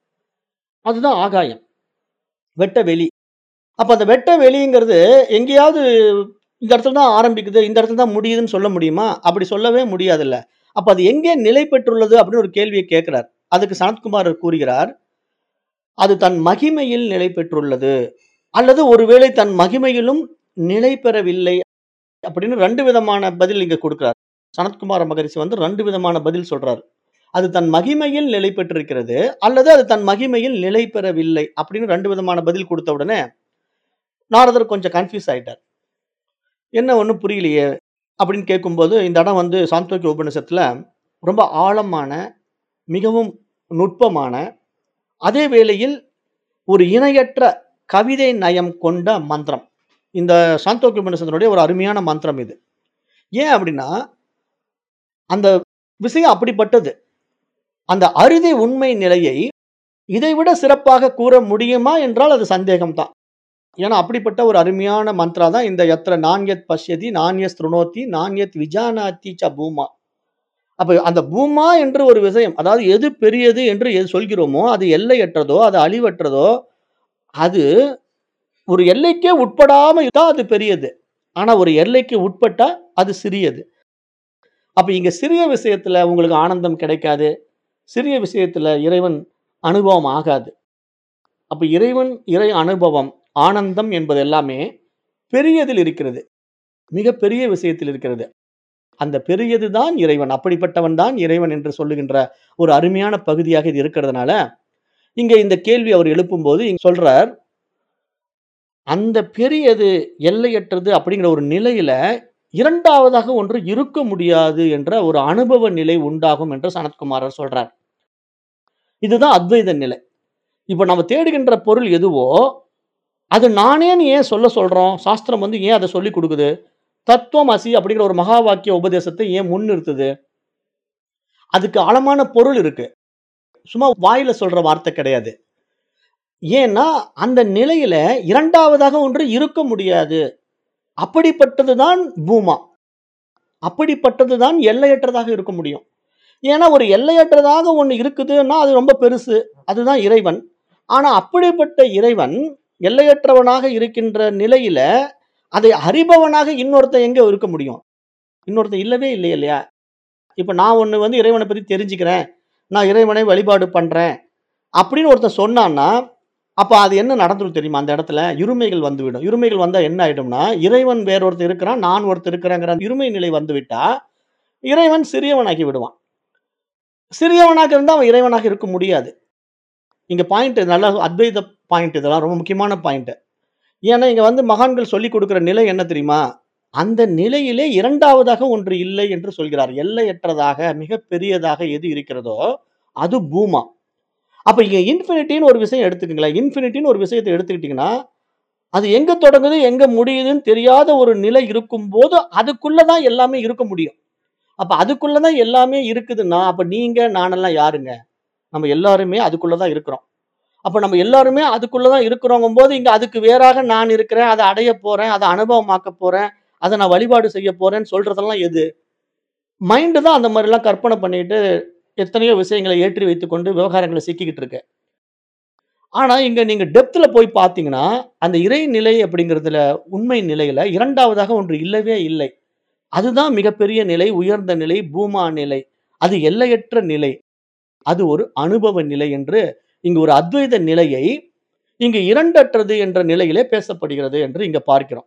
அதுதான் ஆகாயம் வெட்ட வெளி அப்ப அந்த வெட்ட வெளிங்கிறது எங்கேயாவது இந்த இடத்துல தான் ஆரம்பிக்குது இந்த இடத்துல தான் முடியுதுன்னு சொல்ல முடியுமா அப்படி சொல்லவே முடியாதுல்ல அப்ப அது எங்கே நிலை பெற்றுள்ளது அப்படின்னு ஒரு கேள்வியை கேட்கிறார் அதுக்கு சனத்குமார் கூறுகிறார் அது தன் மகிமையில் நிலை பெற்றுள்ளது அல்லது ஒருவேளை தன் மகிமையிலும் நிலை பெறவில்லை அப்படின்னு ரெண்டு விதமான பதில் இங்க கொடுக்கிறார் சனத்குமார மகரிஷி வந்து ரெண்டு விதமான பதில் சொல்றாரு அது தன் மகிமையில் நிலை பெற்றிருக்கிறது அல்லது அது தன் மகிமையில் நிலை பெறவில்லை அப்படின்னு ரெண்டு விதமான பதில் கொடுத்த உடனே நாரதர் கொஞ்சம் கன்ஃபியூஸ் ஆயிட்டார் என்ன ஒன்றும் புரியலையே அப்படின்னு கேட்கும்போது இந்த இடம் வந்து சாந்தோக்கிய உபநிஷத்துல ரொம்ப ஆழமான மிகவும் நுட்பமான அதே வேளையில் ஒரு இணையற்ற கவிதை நயம் கொண்ட மந்திரம் இந்த சாந்தோக்கிய உபநிஷத்தினுடைய ஒரு அருமையான மந்திரம் இது ஏன் அப்படின்னா அந்த விஷயம் அப்படிப்பட்டது. அந்த அறுதி உண்மை நிலையை இதைவிட சிறப்பாக கூற முடியுமா என்றால் அது சந்தேகம் தான். ஏன்னா அப்படிப்பட்ட ஒரு அருமையான மந்த்ரா தான் இந்த "யத்ர நான்யத் பஷ்யதி, நான்யத் ஸ்ருணோதி, நான்யத் விஜானாதி ச பூமா." அப்ப அந்த பூமா என்று ஒரு விஷயம், அதாவது எது பெரியது என்று எது சொல்கிறோமோ, அது எல்லையற்றதோ, அது அழிவற்றதோ, அது ஒரு எல்லைக்கே உட்படாம இருந்தா அது பெரியது. ஆனா ஒரு எல்லைக்கு உட்பட்டா அது சிறியது. அப்ப இங்க சிறிய விஷயத்துல உங்களுக்கு ஆனந்தம் கிடைக்காது. சிறிய விஷயத்துல இறைவன் அனுபவம் ஆகாது. அப்ப இறைவன், இறை அனுபவம், ஆனந்தம் என்பது எல்லாமே பெரியதில் இருக்கிறது. மிகப் பெரிய விஷயத்தில் இருக்கிறது. அந்த பெரியது தான் இறைவன். அப்படிப்பட்டவன் தான் இறைவன் என்று சொல்லுகின்ற ஒரு அருமையான பகுதியாக இது இருக்கிறதுனால, இங்க இந்த கேள்வி அவர் எழுப்பும்போது இங்க சொல்றார். அந்த பெரியது, எல்லையற்றது அப்படிங்கிற ஒரு நிலையில 2வதாக ஒன்று இருக்க முடியாது என்ற ஒரு அனுபவ நிலை உண்டாகும் என்று சனத்குமாரர் சொல்றார். இதுதான் அத்வைத நிலை. இப்ப நம்ம தேடுகின்ற பொருள் எதுவோ, அது நானேன்னு ஏன் சொல்ல சொல்றோம்? சாஸ்திரம் வந்து ஏன் அத சொல்லிக் குடுக்குது? தத்துவம் அசி அப்படிங்கிற ஒரு மகா வாக்கிய உபதேசத்தை ஏன் முன்னிறுத்துது? அதுக்கு ஆழமான பொருள் இருக்கு. சும்மா வாயில சொல்ற வார்த்தை கிடையாது. ஏன்னா, அந்த நிலையில 2வதாக ஒன்று இருக்க முடியாது. அப்படிப்பட்டது தான் பூமா. அப்படிப்பட்டது தான் எல்லையற்றதாக இருக்க முடியும். ஏன்னா, ஒரு எல்லையற்றதாக ஒண்ணு இருக்குதுன்னா, அது ரொம்ப பெருசு. அதுதான் இறைவன். ஆனா அப்படிப்பட்ட இறைவன் எல்லையற்றவனாக இருக்கின்ற நிலையில, அதை அறிபவனாக இன்னொருத்தன் எங்க இருக்க முடியும்? இன்னொருத்தன் இல்லவே இல்லை இல்லையா? இப்ப நான் ஒண்ணு வந்து இறைவன பத்தி தெரிஞ்சுக்கிறேன். நான் இறைவனை வழிபாடு பண்றேன். அப்படின்னு ஒருத்தன் சொன்னான்னா, அப்ப அது என்ன நடந்துரும் தெரியுமா அந்த இடத்துல? இருமைகள் வந்துவிடும். இருமைகள் வந்தா என்ன ஆயிடும்னா, இறைவன் வேற ஒருத்தன் இருக்கிறான், நான் ஒருத்தன் இருக்கிறேங்கிற இருமை நிலை வந்துவிட்டா, இறைவன் சிறியவனாகி விடுவான். சிறியவனாக இருந்தா அவன் இறைவனாக இருக்க முடியாது. இங்க பாயிண்ட் நல்லா அத்வைத பாயிண்ட் இதெல்லாம் ரொம்ப முக்கியமான பாயிண்ட். ஏன்னா, இங்க வந்து மகான்கள் சொல்லிக் குடுக்கிற நிலை என்ன தெரியுமா? அந்த நிலையிலே 2வதாக ஒன்று இல்லை என்று சொல்கிறார். எல்லையற்றதாக, மிகப் பெரியதாக எது இருக்கிறதோ, அது பூமா. அப்ப இங்க இன்ஃபினிட்டின்னு ஒரு விஷயம் எடுத்துக்கங்களேன். இன்ஃபினிட்டின்னு ஒரு விஷயத்த எடுத்துக்கிட்டீங்கன்னா, அது எங்க தொடங்குது, எங்க முடியுதுன்னு தெரியாத ஒரு நிலை இருக்கும்போது, அதுக்குள்ள தான் எல்லாமே இருக்க முடியும். அப்ப அதுக்குள்ள தான் எல்லாமே இருக்குதுன்னா, அப்ப நீங்க, நானெல்லாம் யாருங்க? நம்ம எல்லாருமே அதுக்குள்ள தான் இருக்கிறோம். அப்ப நம்ம எல்லாருமே அதுக்குள்ள தான் இருக்கிறோங்கும்போது, இங்க அதுக்கு வேறாக நான் இருக்கிறேன். அத அடையப் போறேன். அத அனுபவமாக்கப் போறேன். அத நான் வழிபாடு செய்யப் போறேன்னு சொல்றதெல்லாம் எது? மைண்ட் தான் அந்த மாரிலாம் கற்பனை பண்ணிட்டு, எத்தனையோ விஷயங்கள ஏற்றி வைத்துக்கொண்டு விவகாரங்கள்ல சிக்கிக்கிட்டு இருக்கு. ஆனா, இங்க நீங்க டெப்த்ல போய் பார்த்தீங்கன்னா, அந்த இறைநிலை அப்படிங்கிறதுல உண்மை நிலையில 2வதாக ஒன்று இல்லவே இல்லை. அதுதான் மிகப்பெரிய நிலை, உயர்ந்த நிலை, பூமா நிலை. அது எல்லையற்ற நிலை. அது ஒரு அனுபவ நிலை என்று இங்கு ஒரு அத்வைத நிலையை, இங்கு இரண்டற்றது என்ற நிலையிலே பேசப்படுகிறது என்று இங்க பார்க்கிறோம்.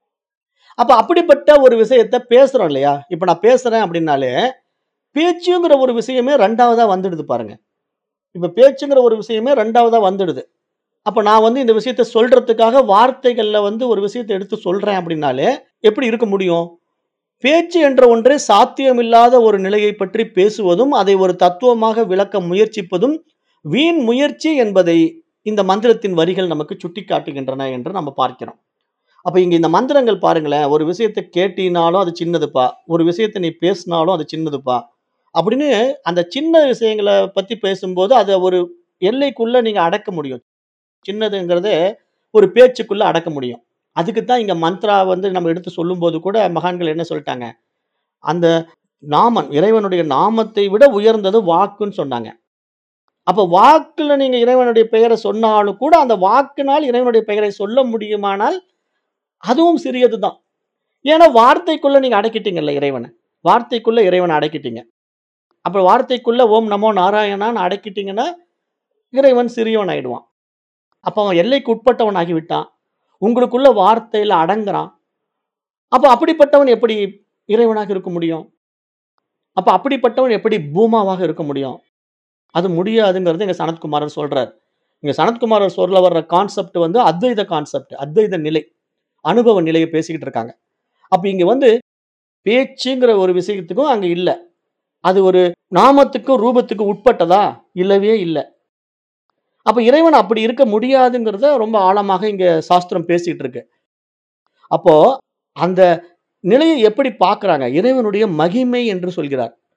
அப்ப அப்படிப்பட்ட ஒரு விஷயத்த பேசுறோம் இல்லையா? இப்ப நான் பேசுறேன் அப்படின்னாலே, பேச்சுங்கிற ஒரு விஷயமே 2வதா வந்துடுது பாருங்க. இப்ப பேச்சுங்கிற ஒரு விஷயமே 2வதா வந்துடுது. அப்ப நான் வந்து இந்த விஷயத்த சொல்றதுக்காக வார்த்தைகள்ல வந்து ஒரு விஷயத்த எடுத்து சொல்றேன் அப்படின்னாலே, எப்படி இருக்க முடியும்? பேச்சு என்ற ஒன்றே சாத்தியமில்லாத ஒரு நிலையைப் பற்றி பேசுவதும், அதை ஒரு தத்துவமாக விளக்க முயற்சிப்பதும், வீண் முயற்சி என்பதை இந்த மந்திரத்தின் வரிகள் நமக்கு சுட்டிக்காட்டுகின்றன என்று நம்ம பார்க்கிறோம். அப்ப இங்க இந்த மந்திரங்கள் பாருங்களேன், ஒரு விஷயத்த கேட்டீனாலும் அது சின்னதுப்பா. ஒரு விஷயத்த நீ பேசினாலும் அது சின்னதுப்பா. அப்படின்னு அந்த சின்ன விஷயங்கள பத்தி பேசும்போது, அத ஒரு எல்லைக்குள்ள நீங்க அடக்க முடியும். சின்னதுங்கிறத ஒரு பேச்சுக்குள்ள அடக்க முடியும். அதுக்கு தான் இங்க மந்த்ரா வந்து நம்ம எடுத்து சொல்லும்போது கூட மகான்கள் என்ன சொல்ட்டாங்க? அந்த நாமம், இறைவனுடைய நாமத்தை விட உயர்ந்தது வாக்குன்னு சொன்னாங்க. அப்ப வாக்குல நீங்க இறைவனுடைய பெயர சொன்னாலும் கூட, அந்த வாக்கினால் இறைவனுடைய பெயரை சொல்ல முடியுமானால், அதுவும் சிறியது தான். ஏன்னா வார்த்தைக்குள்ள நீங்க அடக்கிட்டீங்கல்ல இறைவன. வார்த்தைக்குள்ள இறைவன அடக்கிட்டீங்க. அப்ப வார்த்தைக்குள்ள ஓம் நமோ நாராயணான்னு அடக்கிட்டீங்கன்னா, இறைவன் சிறியவன் ஆயிடுவான். அப்ப அவன் எல்லைக்கு உட்பட்டவன் ஆகிவிட்டான். உங்களுக்குள்ள வார்த்தையில அடங்குறான். அப்ப அப்படிப்பட்டவன் எப்படி இறைவனாக இருக்க முடியும்? அப்ப அப்படிப்பட்டவன் எப்படி பூமாவாக இருக்க முடியும்? அது முடியாதுங்கிறது இங்க சனத்குமாரர் சொல்றார். இங்க சனத்குமாரர் சொல்ல வர்ற கான்செப்ட் வந்து அத்வைத கான்செப்ட். அத்வைத நிலை. அனுபவ நிலைய பேசிக்கிட்டு இருக்காங்க. அப்ப இங்க வந்து பேச்சுங்கிற ஒரு விஷயத்துக்கும் அங்க இல்ல. அது ஒரு நாமத்துக்கும், ரூபத்துக்கும் உட்பட்டதா? இல்லவே இல்ல. அப்ப இறைவன் அப்படி இருக்க முடியாதுங்கிறத ரொம்ப ஆழமாக இங்க சாஸ்திரம் பேசிட்டு இருக்கு. அப்போ அந்த நிலையை எப்படி பார்க்குறாங்க? இறைவனுடைய மகிமை என்று சொல்கிறார்.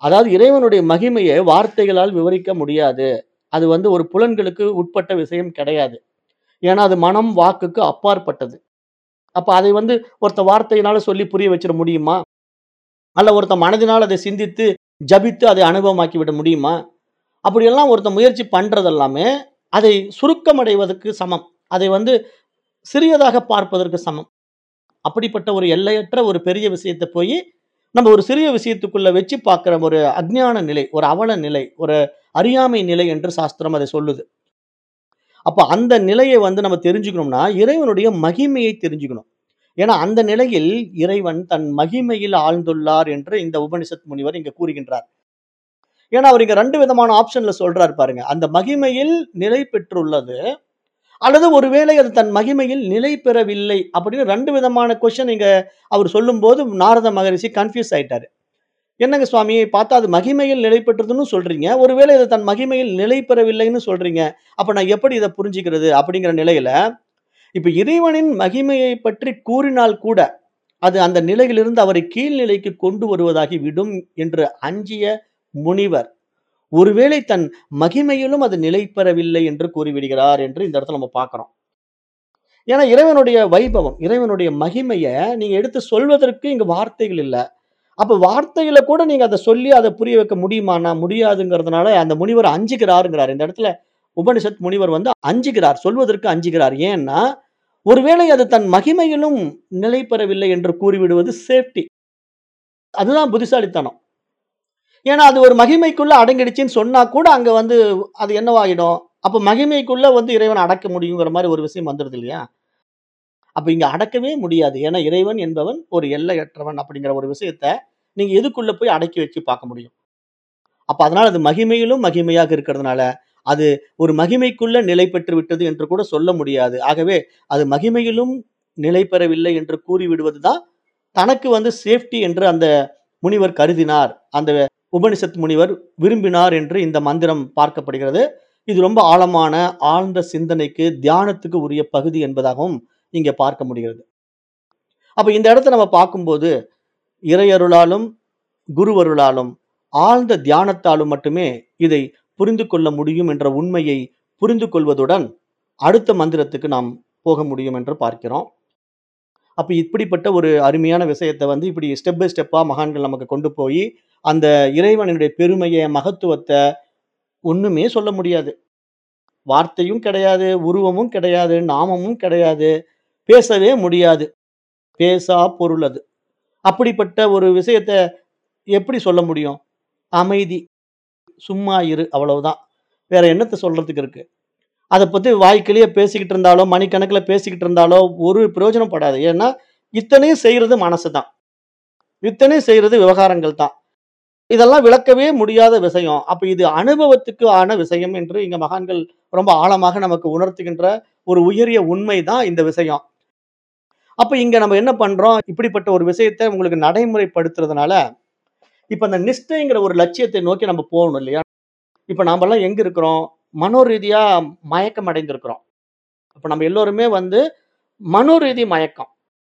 அதாவது இறைவனுடைய மகிமையை வார்த்தைகளால் விவரிக்க முடியாது. அது வந்து ஒரு புலன்களுக்கு உட்பட்ட விஷயம் கிடையாது. ஏன்னா, அது மனம், வாக்குக்கு அப்பாற்பட்டது. அப்ப அதை வந்து ஒருத்தன் வார்த்தையினால சொல்லி புரிய வச்சிட முடியுமா? அல்ல ஒருத்தன் மனதினால் அதை சிந்தித்து, ஜபித்து அதை அனுபவமாக்கி விட முடியுமா? அப்படியெல்லாம் ஒருத்தன் முயற்சி பண்றதெல்லாமே, அதை சுருக்கமடைவதற்கு சமம். அதை வந்து சிறியதாக பார்ப்பதற்கு சமம். அப்படிப்பட்ட ஒரு எல்லையற்ற ஒரு பெரிய விஷயத்த போயி, நம்ம ஒரு சிறிய விஷயத்துக்குள்ள வச்சு பார்க்கிற ஒரு அஞ்ஞான நிலை, ஒரு அவல நிலை, ஒரு அறியாமை நிலை என்று சாஸ்திரம் அதை சொல்லுது. அப்ப அந்த நிலையை வந்து நம்ம தெரிஞ்சுக்கணும்னா, இறைவனுடைய மகிமையை தெரிஞ்சுக்கணும். ஏன்னா, அந்த நிலையில் இறைவன் தன் மகிமையில் ஆழ்ந்துள்ளார் என்று இந்த உபனிஷத் முனிவர் இங்க கூறுகின்றார். ஏன்னா, அவர் இங்க 2 விதமான ஆப்ஷன்ல சொல்றார் பாருங்க. அந்த மகிமையில் நிலை பெற்றுள்ளது, அல்லது ஒருவேளை அது தன் மகிமையில் நிலை பெறவில்லை அப்படின்னு 2 விதமான கொஸ்டின் இங்க அவர் சொல்லும்போது நாரத மகரிஷி கன்ஃப்யூஸ் ஆயிட்டாரு. என்னங்க சுவாமி பார்த்தா அது மகிமையில் நிலை பெற்றதுன்னு சொல்றீங்க. ஒருவேளை அது தன் மகிமையில் நிலை பெறவில்லைன்னு சொல்றீங்க. அப்ப நான் எப்படி இத புரிஞ்சுக்கிறது? அப்படிங்கிற நிலையில, இப்ப இறைவனின் மகிமையை பற்றி கூறினால் கூட, அது அந்த நிலையிலிருந்து அவரை கீழ்நிலைக்கு கொண்டு வருவதாகி விடும் என்று அஞ்சிய முனிவர், ஒருவேளை தன் மகிமையிலும் அது நிலை பெறவில்லை என்று கூறிவிடுகிறார் என்று இந்த இடத்துல நம்ம பார்க்கிறோம். ஏன்னா, இறைவனுடைய வைபவம், இறைவனுடைய மகிமைய நீங்க எடுத்து சொல்வதற்கு இங்க வார்த்தைகள் இல்ல. அப்ப வார்த்தையில கூட நீங்க அத சொல்லி அத புரிய வைக்க முடியுமான்னா, முடியாதுங்கிறதுனால அந்த முனிவர் அஞ்சுகிறாருங்கிறார். இந்த இடத்துல உபனிஷத் முனிவர் வந்து அஞ்சுகிறார். சொல்வதற்கு அஞ்சுகிறார். ஏன்னா, ஒருவேளை அது தன் மகிமையிலும் நிலை பெறவில்லை என்று கூறிவிடுவது சேஃப்டி. அதுதான் புத்திசாலித்தனம். ஏன்னா, அது ஒரு மகிமைக்குள்ள அடங்கிடுச்சுன்னு சொன்னா கூட அங்க வந்து அது என்னவாயிடும்? அப்ப மகிமைக்குள்ள வந்து இறைவன அடக்க முடியுங்கிற மாரி ஒரு விஷயம் வந்துருது இல்லையா? அப்ப இங்க அடக்கவே முடியாது. ஏன்னா, இறைவன் என்பவன் ஒரு எல்லையற்றவன் அப்படிங்கிற ஒரு விஷயத்த, நீங்க எதுக்குள்ள போய் அடக்கி வச்சு பார்க்க முடியும்? அப்ப அதனால அது மகிமையிலும் மகிமையாக இருக்கிறதுனால, அது ஒரு மகிமைக்குள்ள நிலை பெற்று விட்டது என்று கூட சொல்ல முடியாது. ஆகவே, அது மகிமையிலும் நிலை பெறவில்லை என்று கூறிவிடுவது தான், தனக்கு வந்து சேஃப்டி என்று அந்த முனிவர் கருதினார். அந்த உபனிஷத் முனிவர் விரும்பினார் என்று இந்த மந்திரம் பார்க்கப்படுகிறது. இது ரொம்ப ஆழமான, ஆழ்ந்த சிந்தனைக்கு, தியானத்துக்கு உரிய பகுதி என்பதாகவும் இங்க பார்க்க முடிகிறது. அப்ப இந்த இடத்த நம்ம பார்க்கும்போது, இறையருளாலும், குருவருளாலும், ஆழ்ந்த தியானத்தாலும் மட்டுமே இதை புரிந்து கொள்ள முடியும் என்ற உண்மையை புரிந்து கொள்வதுடன், அடுத்த மந்திரத்துக்கு நாம் போக முடியும் என்று பார்க்கிறோம். அப்ப இப்படிப்பட்ட ஒரு அருமையான விஷயத்த வந்து இப்படி ஸ்டெப் பை ஸ்டெப்பா மகான்கள் நமக்கு கொண்டு போயி, அந்த இறைவனுடைய பெருமைய, மகத்துவத்த ஒண்ணுமே சொல்ல முடியாது. வார்த்தையும் கிடையாது, உருவமும் கிடையாது, நாமமும் கிடையாது, பேசவே முடியாது. பேசா பொருள் அது. அப்படிப்பட்ட ஒரு விஷயத்த எப்படி சொல்ல முடியும்? அமைதி. சும்மா இரு அவ்வளவுதான். வேற என்னத்த சொல்றதுக்கு இருக்கு? அத பத்தி வாய்க்கிழிய பேசிக்கிட்டு இருந்தாலோ, மணிக்கணக்குல பேசிக்கிட்டு இருந்தாலோ ஒரு பிரயோஜனம் படாது. ஏன்னா, இத்தனையும் செய்றது மனசு தான். இத்தனையும் செய்றது விவகாரங்கள் தான். இதெல்லாம் விளக்கவே முடியாத விஷயம். அப்ப இது அனுபவத்துக்கு ஆன விஷயம் என்று இங்க மகான்கள் ரொம்ப ஆழமாக நமக்கு உணர்த்துகின்ற ஒரு உயரிய உண்மை தான் இந்த விஷயம். அப்ப இங்க நம்ம என்ன பண்றோம்? இப்படிப்பட்ட ஒரு விஷயத்த உங்களுக்கு நடைமுறைப்படுத்துறதுனால, இப்ப அந்த நிஷ்டைங்கிற ஒரு லட்சியத்தை நோக்கி நம்ம போகணும் இல்லையா? இப்ப நாமெல்லாம் எங்க இருக்கிறோம்? மனோரீதியா மயக்கம் அடைந்திருக்கிறோம். அப்ப நம்ம எல்லோருமே வந்து மனோரீதி மயக்கம்.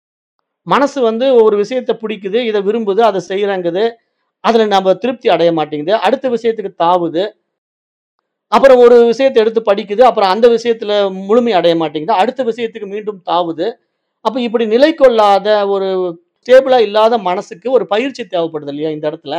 மனசு வந்து ஒரு விஷயத்த பிடிக்குது, இத விரும்புது, அத செய்றங்குது. அதுல நம்ம திருப்தி அடைய மாட்டேங்குது. அடுத்த விஷயத்துக்கு தாவுது. அப்புறம் ஒரு விஷயத்த எடுத்து படிக்குது. அப்புறம் அந்த விஷயத்துல முழுமை அடைய மாட்டேங்குது. அடுத்த விஷயத்துக்கு மீண்டும் தாவுது. அப்ப இப்படி நிலை கொள்ளாத ஒரு ஸ்டேபிளா இல்லாத மனசுக்கு ஒரு பயிற்சி தேவைப்படுது இல்லையா இந்த இடத்துல?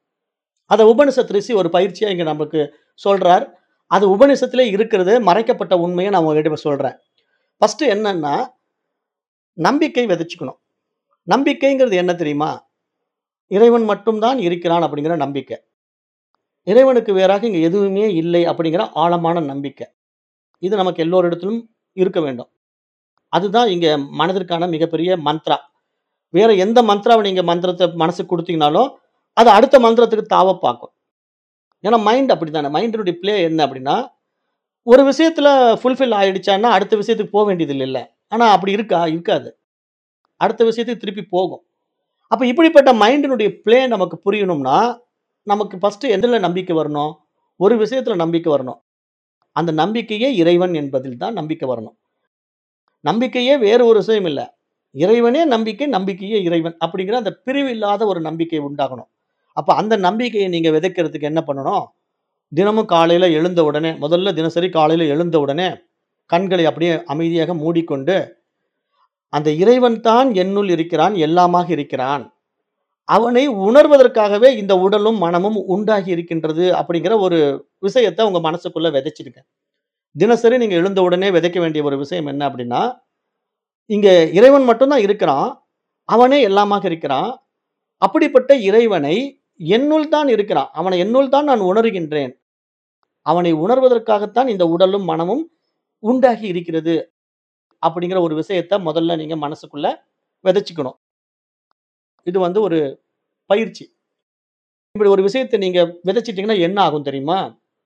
அத உபனிஷத் ரிஷி ஒரு பயிற்சியா இங்க நமக்கு சொல்றார். அது உபனிஷத்திலே இருக்கிறது. மறைக்கப்பட்ட உண்மைய நான் உங்ககிட்ட இப்ப சொல்றேன். ஃபர்ஸ்ட் என்னன்னா, நம்பிக்கை விதைச்சுக்கணும். நம்பிக்கைங்கிறது என்ன தெரியுமா? இறைவன் மட்டும் தான் இருக்கிறான் அப்படிங்கிற நம்பிக்கை. இறைவனுக்கு வேறாக இங்க எதுவுமே இல்லை அப்படிங்கிற ஆழமான நம்பிக்கை. இது நமக்கு எல்லோரிடத்திலும் இருக்க வேண்டும். அதுதான் இங்க மனதிற்கான மிகப்பெரிய மந்த்ரா. வேற எந்த மந்த்ராவ நீங்க மந்திரத்த மனசுக்கு குடுத்தீங்கனாலும், அது அடுத்த மந்திரத்துக்கு தாவ பார்க்கும். ஏன்னா மைண்ட் அப்படித்தானே. மைண்டினுடைய பிளே என்ன அப்படின்னா, ஒரு விஷயத்துல ஃபுல்ஃபில் ஆயிடுச்சான்னா, அடுத்த விஷயத்துக்கு போ வேண்டியது இல்லல்ல. ஆனா அப்படி இருக்கா? இருக்காது. அடுத்த விஷயத்துக்கு திருப்பி போகும். அப்ப இப்படிப்பட்ட மைண்டினுடைய பிளே நமக்கு புரியணும்னா, நமக்கு ஃபர்ஸ்ட் எதுல நம்பிக்கை வரணும்? ஒரு விஷயத்துல நம்பிக்கை வரணும். அந்த நம்பிக்கையே இறைவன் என்பதில் தான் நம்பிக்கை வரணும். நம்பிக்கையே வேறு ஒரு விஷயம் இல்ல. இறைவனே நம்பிக்கை, நம்பிக்கையே இறைவன் அப்படிங்கிற அந்த பிரிவு இல்லாத ஒரு நம்பிக்கை உண்டாகணும். அப்ப அந்த நம்பிக்கையை நீங்க விதைக்கிறதுக்கு என்ன பண்ணணும்? தினமும் காலையில எழுந்த உடனே, முதல்ல தினசரி காலையில எழுந்த உடனே, கண்களை அப்படியே அமைதியாக மூடிக்கொண்டு, அந்த இறைவன் தான் என்னுள் இருக்கிறான், எல்லாமாக இருக்கிறான். அவனை உணர்வதற்காகவே இந்த உடலும், மனமும் உண்டாகி இருக்கின்றது அப்படிங்கிற ஒரு விஷயத்த உங்க மனசுக்குள்ள விதைச்சிடுங்க. தினசரி நீங்க எழுந்த உடனே விதைக்க வேண்டிய ஒரு விஷயம் என்ன அப்படின்னா, இங்க இறைவன் மட்டும் தான் இருக்கிறான். அவனே எல்லாமாக இருக்கிறான். அப்படிப்பட்ட இறைவனை என்னுள் தான் இருக்கிறான். அவனை என்னுள் தான் நான் உணர்கின்றேன். அவனை உணர்வதற்காகத்தான் இந்த உடலும், மனமும் உண்டாகி இருக்கிறது. அப்படிங்கிற ஒரு விஷயத்த முதல்ல நீங்க மனசுக்குள்ள விதைச்சுக்கணும். இது வந்து ஒரு பயிற்சி. இப்படி ஒரு விஷயத்த நீங்க விதைச்சிட்டீங்கன்னா என்ன ஆகும் தெரியுமா?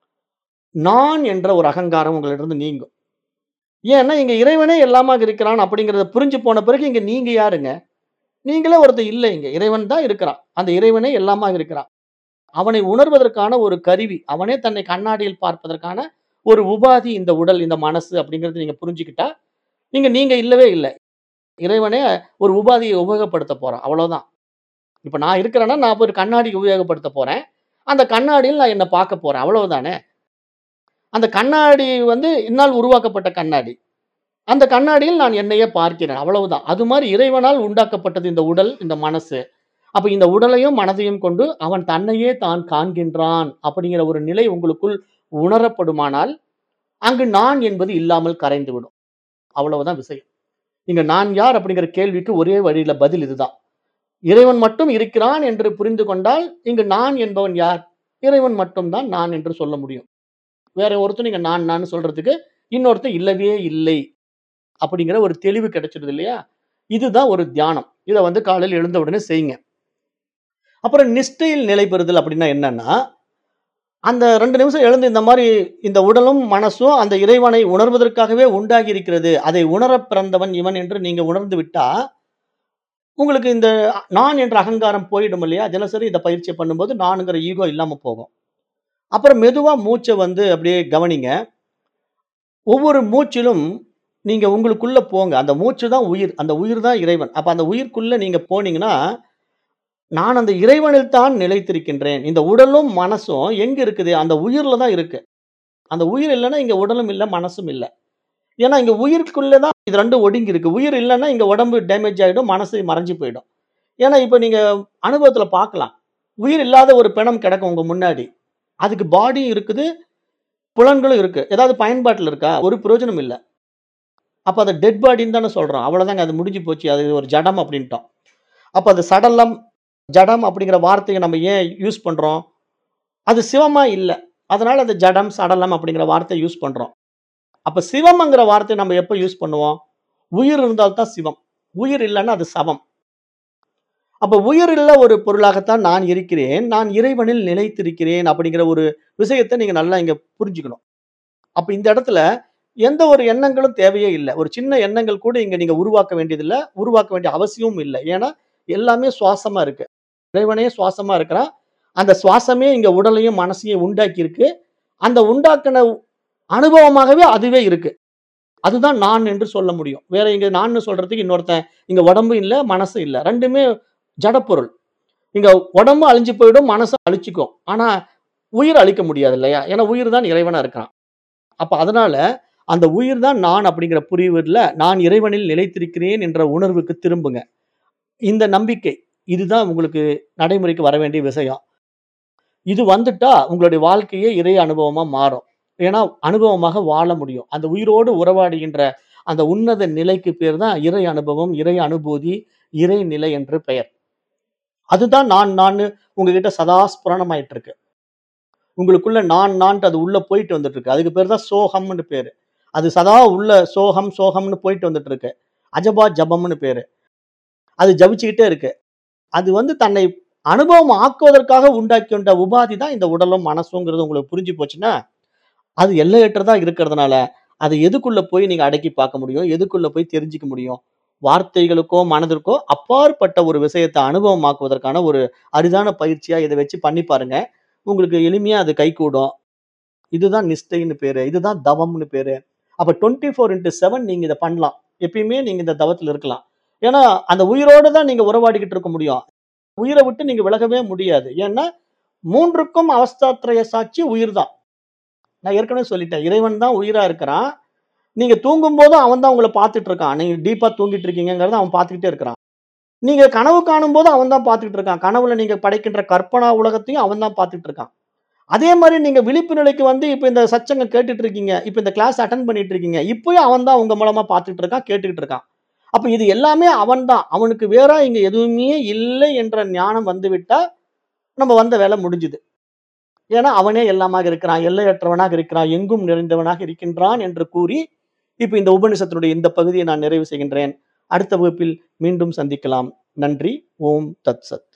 நான் என்ற ஒரு அகங்காரம் உங்களிடமிருந்து நீங்கும். ஏன்னா, இங்க இறைவனே எல்லாமாக இருக்கிறான் அப்படிங்கிறத புரிஞ்சு போன பிறகு இங்க நீங்க யாருங்க? நீங்களே ஒருத்தன் இல்ல இங்க. இறைவன் தான் இருக்கிறான். அந்த இறைவனே எல்லாமாக இருக்கிறான். அவனை உணர்வதற்கான ஒரு கருவி. அவனே தன்னை கண்ணாடியில் பார்ப்பதற்கான ஒரு உபாதி இந்த உடல், இந்த மனசு அப்படிங்கிறத நீங்க புரிஞ்சுக்கிட்டா, நீங்க நீங்க இல்லவே இல்ல. இறைவனே ஒரு உபாதியை உபயோகப்படுத்த போறான். அவ்வளவுதான். இப்ப நான் இருக்கிறேன்னா, நான் போய் ஒரு கண்ணாடி உபயோகப்படுத்த போறேன். அந்த கண்ணாடியில் நான் என்ன பார்க்க போறேன். அவ்வளவுதானே. அந்த கண்ணாடி வந்து என்னால் உருவாக்கப்பட்ட கண்ணாடி. அந்த கண்ணாடியில் நான் என்னையே பார்க்கிறேன். அவ்வளவுதான். அது மாரி இறைவனால் உண்டாக்கப்பட்டது இந்த உடல், இந்த மனசு. அப்ப இந்த உடலையும், மனதையும் கொண்டு அவன் தன்னையே தான் காண்கின்றான் அப்படிங்கிற ஒரு நிலை உங்களுக்குள் உணரப்படுமானால், அங்கு நான் என்பது இல்லாமல் கரைந்துவிடும். அவ்வளவுதான் விஷயம். இங்க நான் யார் அப்படிங்கிற கேள்விக்கு ஒரே வழியில பதில் இதுதான். இறைவன் மட்டும் இருக்கிறான் என்று புரிந்து கொண்டால், இங்கு நான் என்பவன் யார்? இறைவன் மட்டும் தான் நான் என்று சொல்ல முடியும். வேற ஒருத்தன் இங்க நான் நான் சொல்றதுக்கு இன்னொருத்தன் இல்லவே இல்லை. அப்படிங்கிற ஒரு தெளிவு கிடைச்சிடுது இல்லையா? இதுதான் ஒரு தியானம். இத வந்து காலையில எழுந்த உடனே செய்யுங்க. அப்புறம் நிஷ்டையில் நிலை பெறுதல் அப்படின்னா என்னன்னா, அந்த 2 நிமிஷம் எழுந்து இந்த மாரி இந்த உடலும், மனசும் அந்த இறைவனை உணர்வதற்காகவே உண்டாகி இருக்கிறது. அதை உணரப் பிறந்தவன் இவன் என்று நீங்க உணர்ந்து விட்டா, உங்களுக்கு இந்த நான் என்ற அகங்காரம் போயிடும் இல்லையா? தினசரி இத பயிற்சி பண்ணும்போது நான்ங்கிற ஈகோ இல்லாம போகும். அப்புறம் மெதுவா மூச்ச வந்து அப்படியே கவனிங்க. ஒவ்வொரு மூச்சிலும் நீங்க உங்களுக்குள்ள போங்க. அந்த மூச்சு தான் உயிர். அந்த உயிர் தான் இறைவன். அப்ப அந்த உயிர்க்குள்ள நீங்க போனீங்கன்னா, நான் அந்த இறைவனில் தான் நிலைத்திருக்கின்றேன். இந்த உடலும், மனசும் எங்க இருக்குது? அந்த உயிர்ல தான் இருக்கு. அந்த உயிர் இல்லன்னா இங்க உடலும் இல்ல, மனசும் இல்ல. ஏன்னா இங்க உயிருக்குள்ள தான் இது 2ம் ஒடுங்கி இருக்கு. உயிர் இல்லன்னா இங்க உடம்பு டேமேஜ் ஆயிடும். மனசு மறைஞ்சு போயிடும். ஏன்னா இப்ப நீங்க அனுபவத்துல பார்க்கலாம். உயிர் இல்லாத ஒரு பிணம் கிடக்கும் உங்க முன்னாடி. அதுக்கு பாடியும் இருக்குது, புலன்களும் இருக்கு. ஏதாவது பயன்பாட்டுல இருக்கா? ஒரு பிரயோஜனம் இல்ல. அப்ப அத டெட் பாடின்னு தானே சொல்றோம். அவ்வளவுதாங்க. அது முடிஞ்சு போச்சு. அது ஒரு ஜடம் அப்படின்ட்டோம். அப்ப அது சடலம், ஜடம் அப்படிங்கிற வார்த்தைய நம்ம ஏன் யூஸ் பண்றோம்? அது சிவமா இல்ல. அதனால அந்த ஜடம், சடலம் அப்படிங்கிற வார்த்தைய யூஸ் பண்றோம். அப்ப சிவம்ங்கிற வார்த்தைய நம்ம எப்ப யூஸ் பண்ணுவோம்? உயிர் இருந்தால் தான் சிவம். உயிர் இல்லன்னா அது சவம். அப்ப உயிருள்ள ஒரு பொருளாகத்தான் நான் இருக்கிறேன். நான் இறைவனில் நிலைத்திருக்கிறேன் அப்படிங்கிற ஒரு விஷயத்த நீங்க நல்லா இங்க புரிஞ்சுக்கணும். அப்ப இந்த இடத்துல எந்த ஒரு எண்ணங்களும் தேவையே இல்ல. ஒரு சின்ன எண்ணங்கள் கூட இங்க நீங்க உருவாக்க வேண்டியதில்ல. உருவாக்க வேண்டிய அவசியமும் இல்ல. ஏன்னா, எல்லாமே சுவாசமா இருக்கு. இறைவனே சுவாசமா இருக்கிறான். அந்த சுவாசமே இங்க உடலையும், மனசையும் உண்டாக்கி இருக்கு. அந்த உண்டாக்குன அனுபவமாகவே அதுவே இருக்கு. அதுதான் நான் என்று சொல்ல முடியும். வேற இங்க நான்னு சொல்றதுக்கு இன்னொருத்தன் இங்க உடம்பும் இல்ல, மனசும் இல்ல. 2மே ஜடப்பொருள். இங்க உடம்பு அழிஞ்சு போயிடும், மனசும் அழிச்சுக்கும். ஆனா, உயிர் அழிக்க முடியாது இல்லையா? ஏன்னா உயிர் தான் இறைவனா இருக்கிறான். அப்ப அதனால அந்த உயிர் தான் நான் அப்படிங்கிற புரிவுல நான் இறைவனில் நிலைத்திருக்கிறேன் என்ற உணர்வுக்கு திரும்புங்க. இந்த நம்பிக்கை. இதுதான் உங்களுக்கு நடைமுறைக்கு வர வேண்டிய விஷயம். இது வந்துட்டா உங்களுடைய வாழ்க்கையே இறை அனுபவமா மாறும். ஏன்னா, அனுபவமாக வாழ முடியும். அந்த உயிரோடு உறவாடுகின்ற அந்த உன்னத நிலைக்கு பேர் தான் இறை அனுபவம், இறை அனுபூதி, இறைநிலை என்று பெயர். அதுதான் நான் நான்னு உங்ககிட்ட சதா ஸ்புரணமாயிட்டு இருக்கு. உங்களுக்குள்ள நான் நான்ட்டு அது உள்ள போயிட்டு வந்துட்டு இருக்கு. அதுக்கு பேர் தான் சோகம்னு பேரு. அது சதா உள்ள சோகம், சோகம்னு போயிட்டு வந்துட்டு இருக்கு. அஜபா ஜபம்னு பேரு. அது ஜபிச்சுக்கிட்டே இருக்கு. அது வந்து தன்னை அனுபவம் ஆக்குவதற்காக உண்டாக்கி கொண்ட உபாதி தான் இந்த உடலும், மனசுங்கிறது உங்களுக்கு புரிஞ்சு போச்சுன்னா, அது எல்லையற்றதா இருக்கிறதுனால, அத எதுக்குள்ள போய் நீங்க அடக்கி பார்க்க முடியும்? எதுக்குள்ள போய் தெரிஞ்சுக்க முடியும்? வார்த்தைகளுக்கோ, மனதிற்கோ அப்பாற்பட்ட ஒரு விஷயத்த அனுபவமாக்குவதற்கான ஒரு அரிதான பயிற்சியா இத வச்சு பண்ணி பாருங்க. உங்களுக்கு எளிமையா அது கைகூடும். இதுதான் நிஷ்டைன்னு பேரு. இதுதான் தவம்னு பேரு. அப்ப 24/7 நீங்க இத பண்ணலாம். எப்பயுமே நீங்க இந்த தவத்துல இருக்கலாம். ஏன்னா, அந்த உயிரோட தான் நீங்க உறவாடிக்கிட்டு இருக்க முடியும். உயிரை விட்டு நீங்க விலகவே முடியாது ஏன்னா மூன்றுக்கும் அவஸ்தாத்ரய சாட்சி உயிர் தான் நான் ஏற்கனவே சொல்லிட்டேன் இறைவன் தான் உயிரா இருக்கிறான் நீங்க தூங்கும் போதும் அவன் தான் உங்களை பார்த்துட்டு இருக்கான் நீங்க டீப்பா தூங்கிட்டு இருக்கீங்கிறத அவன் பார்த்துக்கிட்டே இருக்கிறான் நீங்க கனவு காணும் போது அவன் தான் பார்த்துக்கிட்டு இருக்கான் கனவுல நீங்க படைக்கின்ற கற்பனா உலகத்தையும் அவன் தான் பார்த்துட்டு இருக்கான் அதே மாதிரி நீங்க விழிப்பு நிலைக்கு வந்து இப்ப இந்த சச்சங்க கேட்டுட்டு இருக்கீங்க இப்ப இந்த கிளாஸ் அட்டன் பண்ணிட்டு இருக்கீங்க இப்பயும் அவன் தான் உங்க மூலமா பார்த்துட்டு இருக்கான் கேட்டுக்கிட்டு இருக்கான் அப்ப இது எல்லாமே அவன் தான் அவனுக்கு வேற இங்க எதுவுமே இல்லை என்ற ஞானம் வந்து விட்டா நம்ம வந்த வேலை முடிஞ்சுது ஏன்னா அவனே எல்லாமாக இருக்கிறான் எல்லையற்றவனாக இருக்கிறான் எங்கும் நிறைந்தவனாக இருக்கின்றான் என்று கூறி இப்ப இந்த உபநிஷத்தினுடைய இந்த பகுதியை நான் நிறைவு செய்கின்றேன் அடுத்த வகுப்பில் மீண்டும் சந்திக்கலாம் நன்றி ஓம் தத் சத்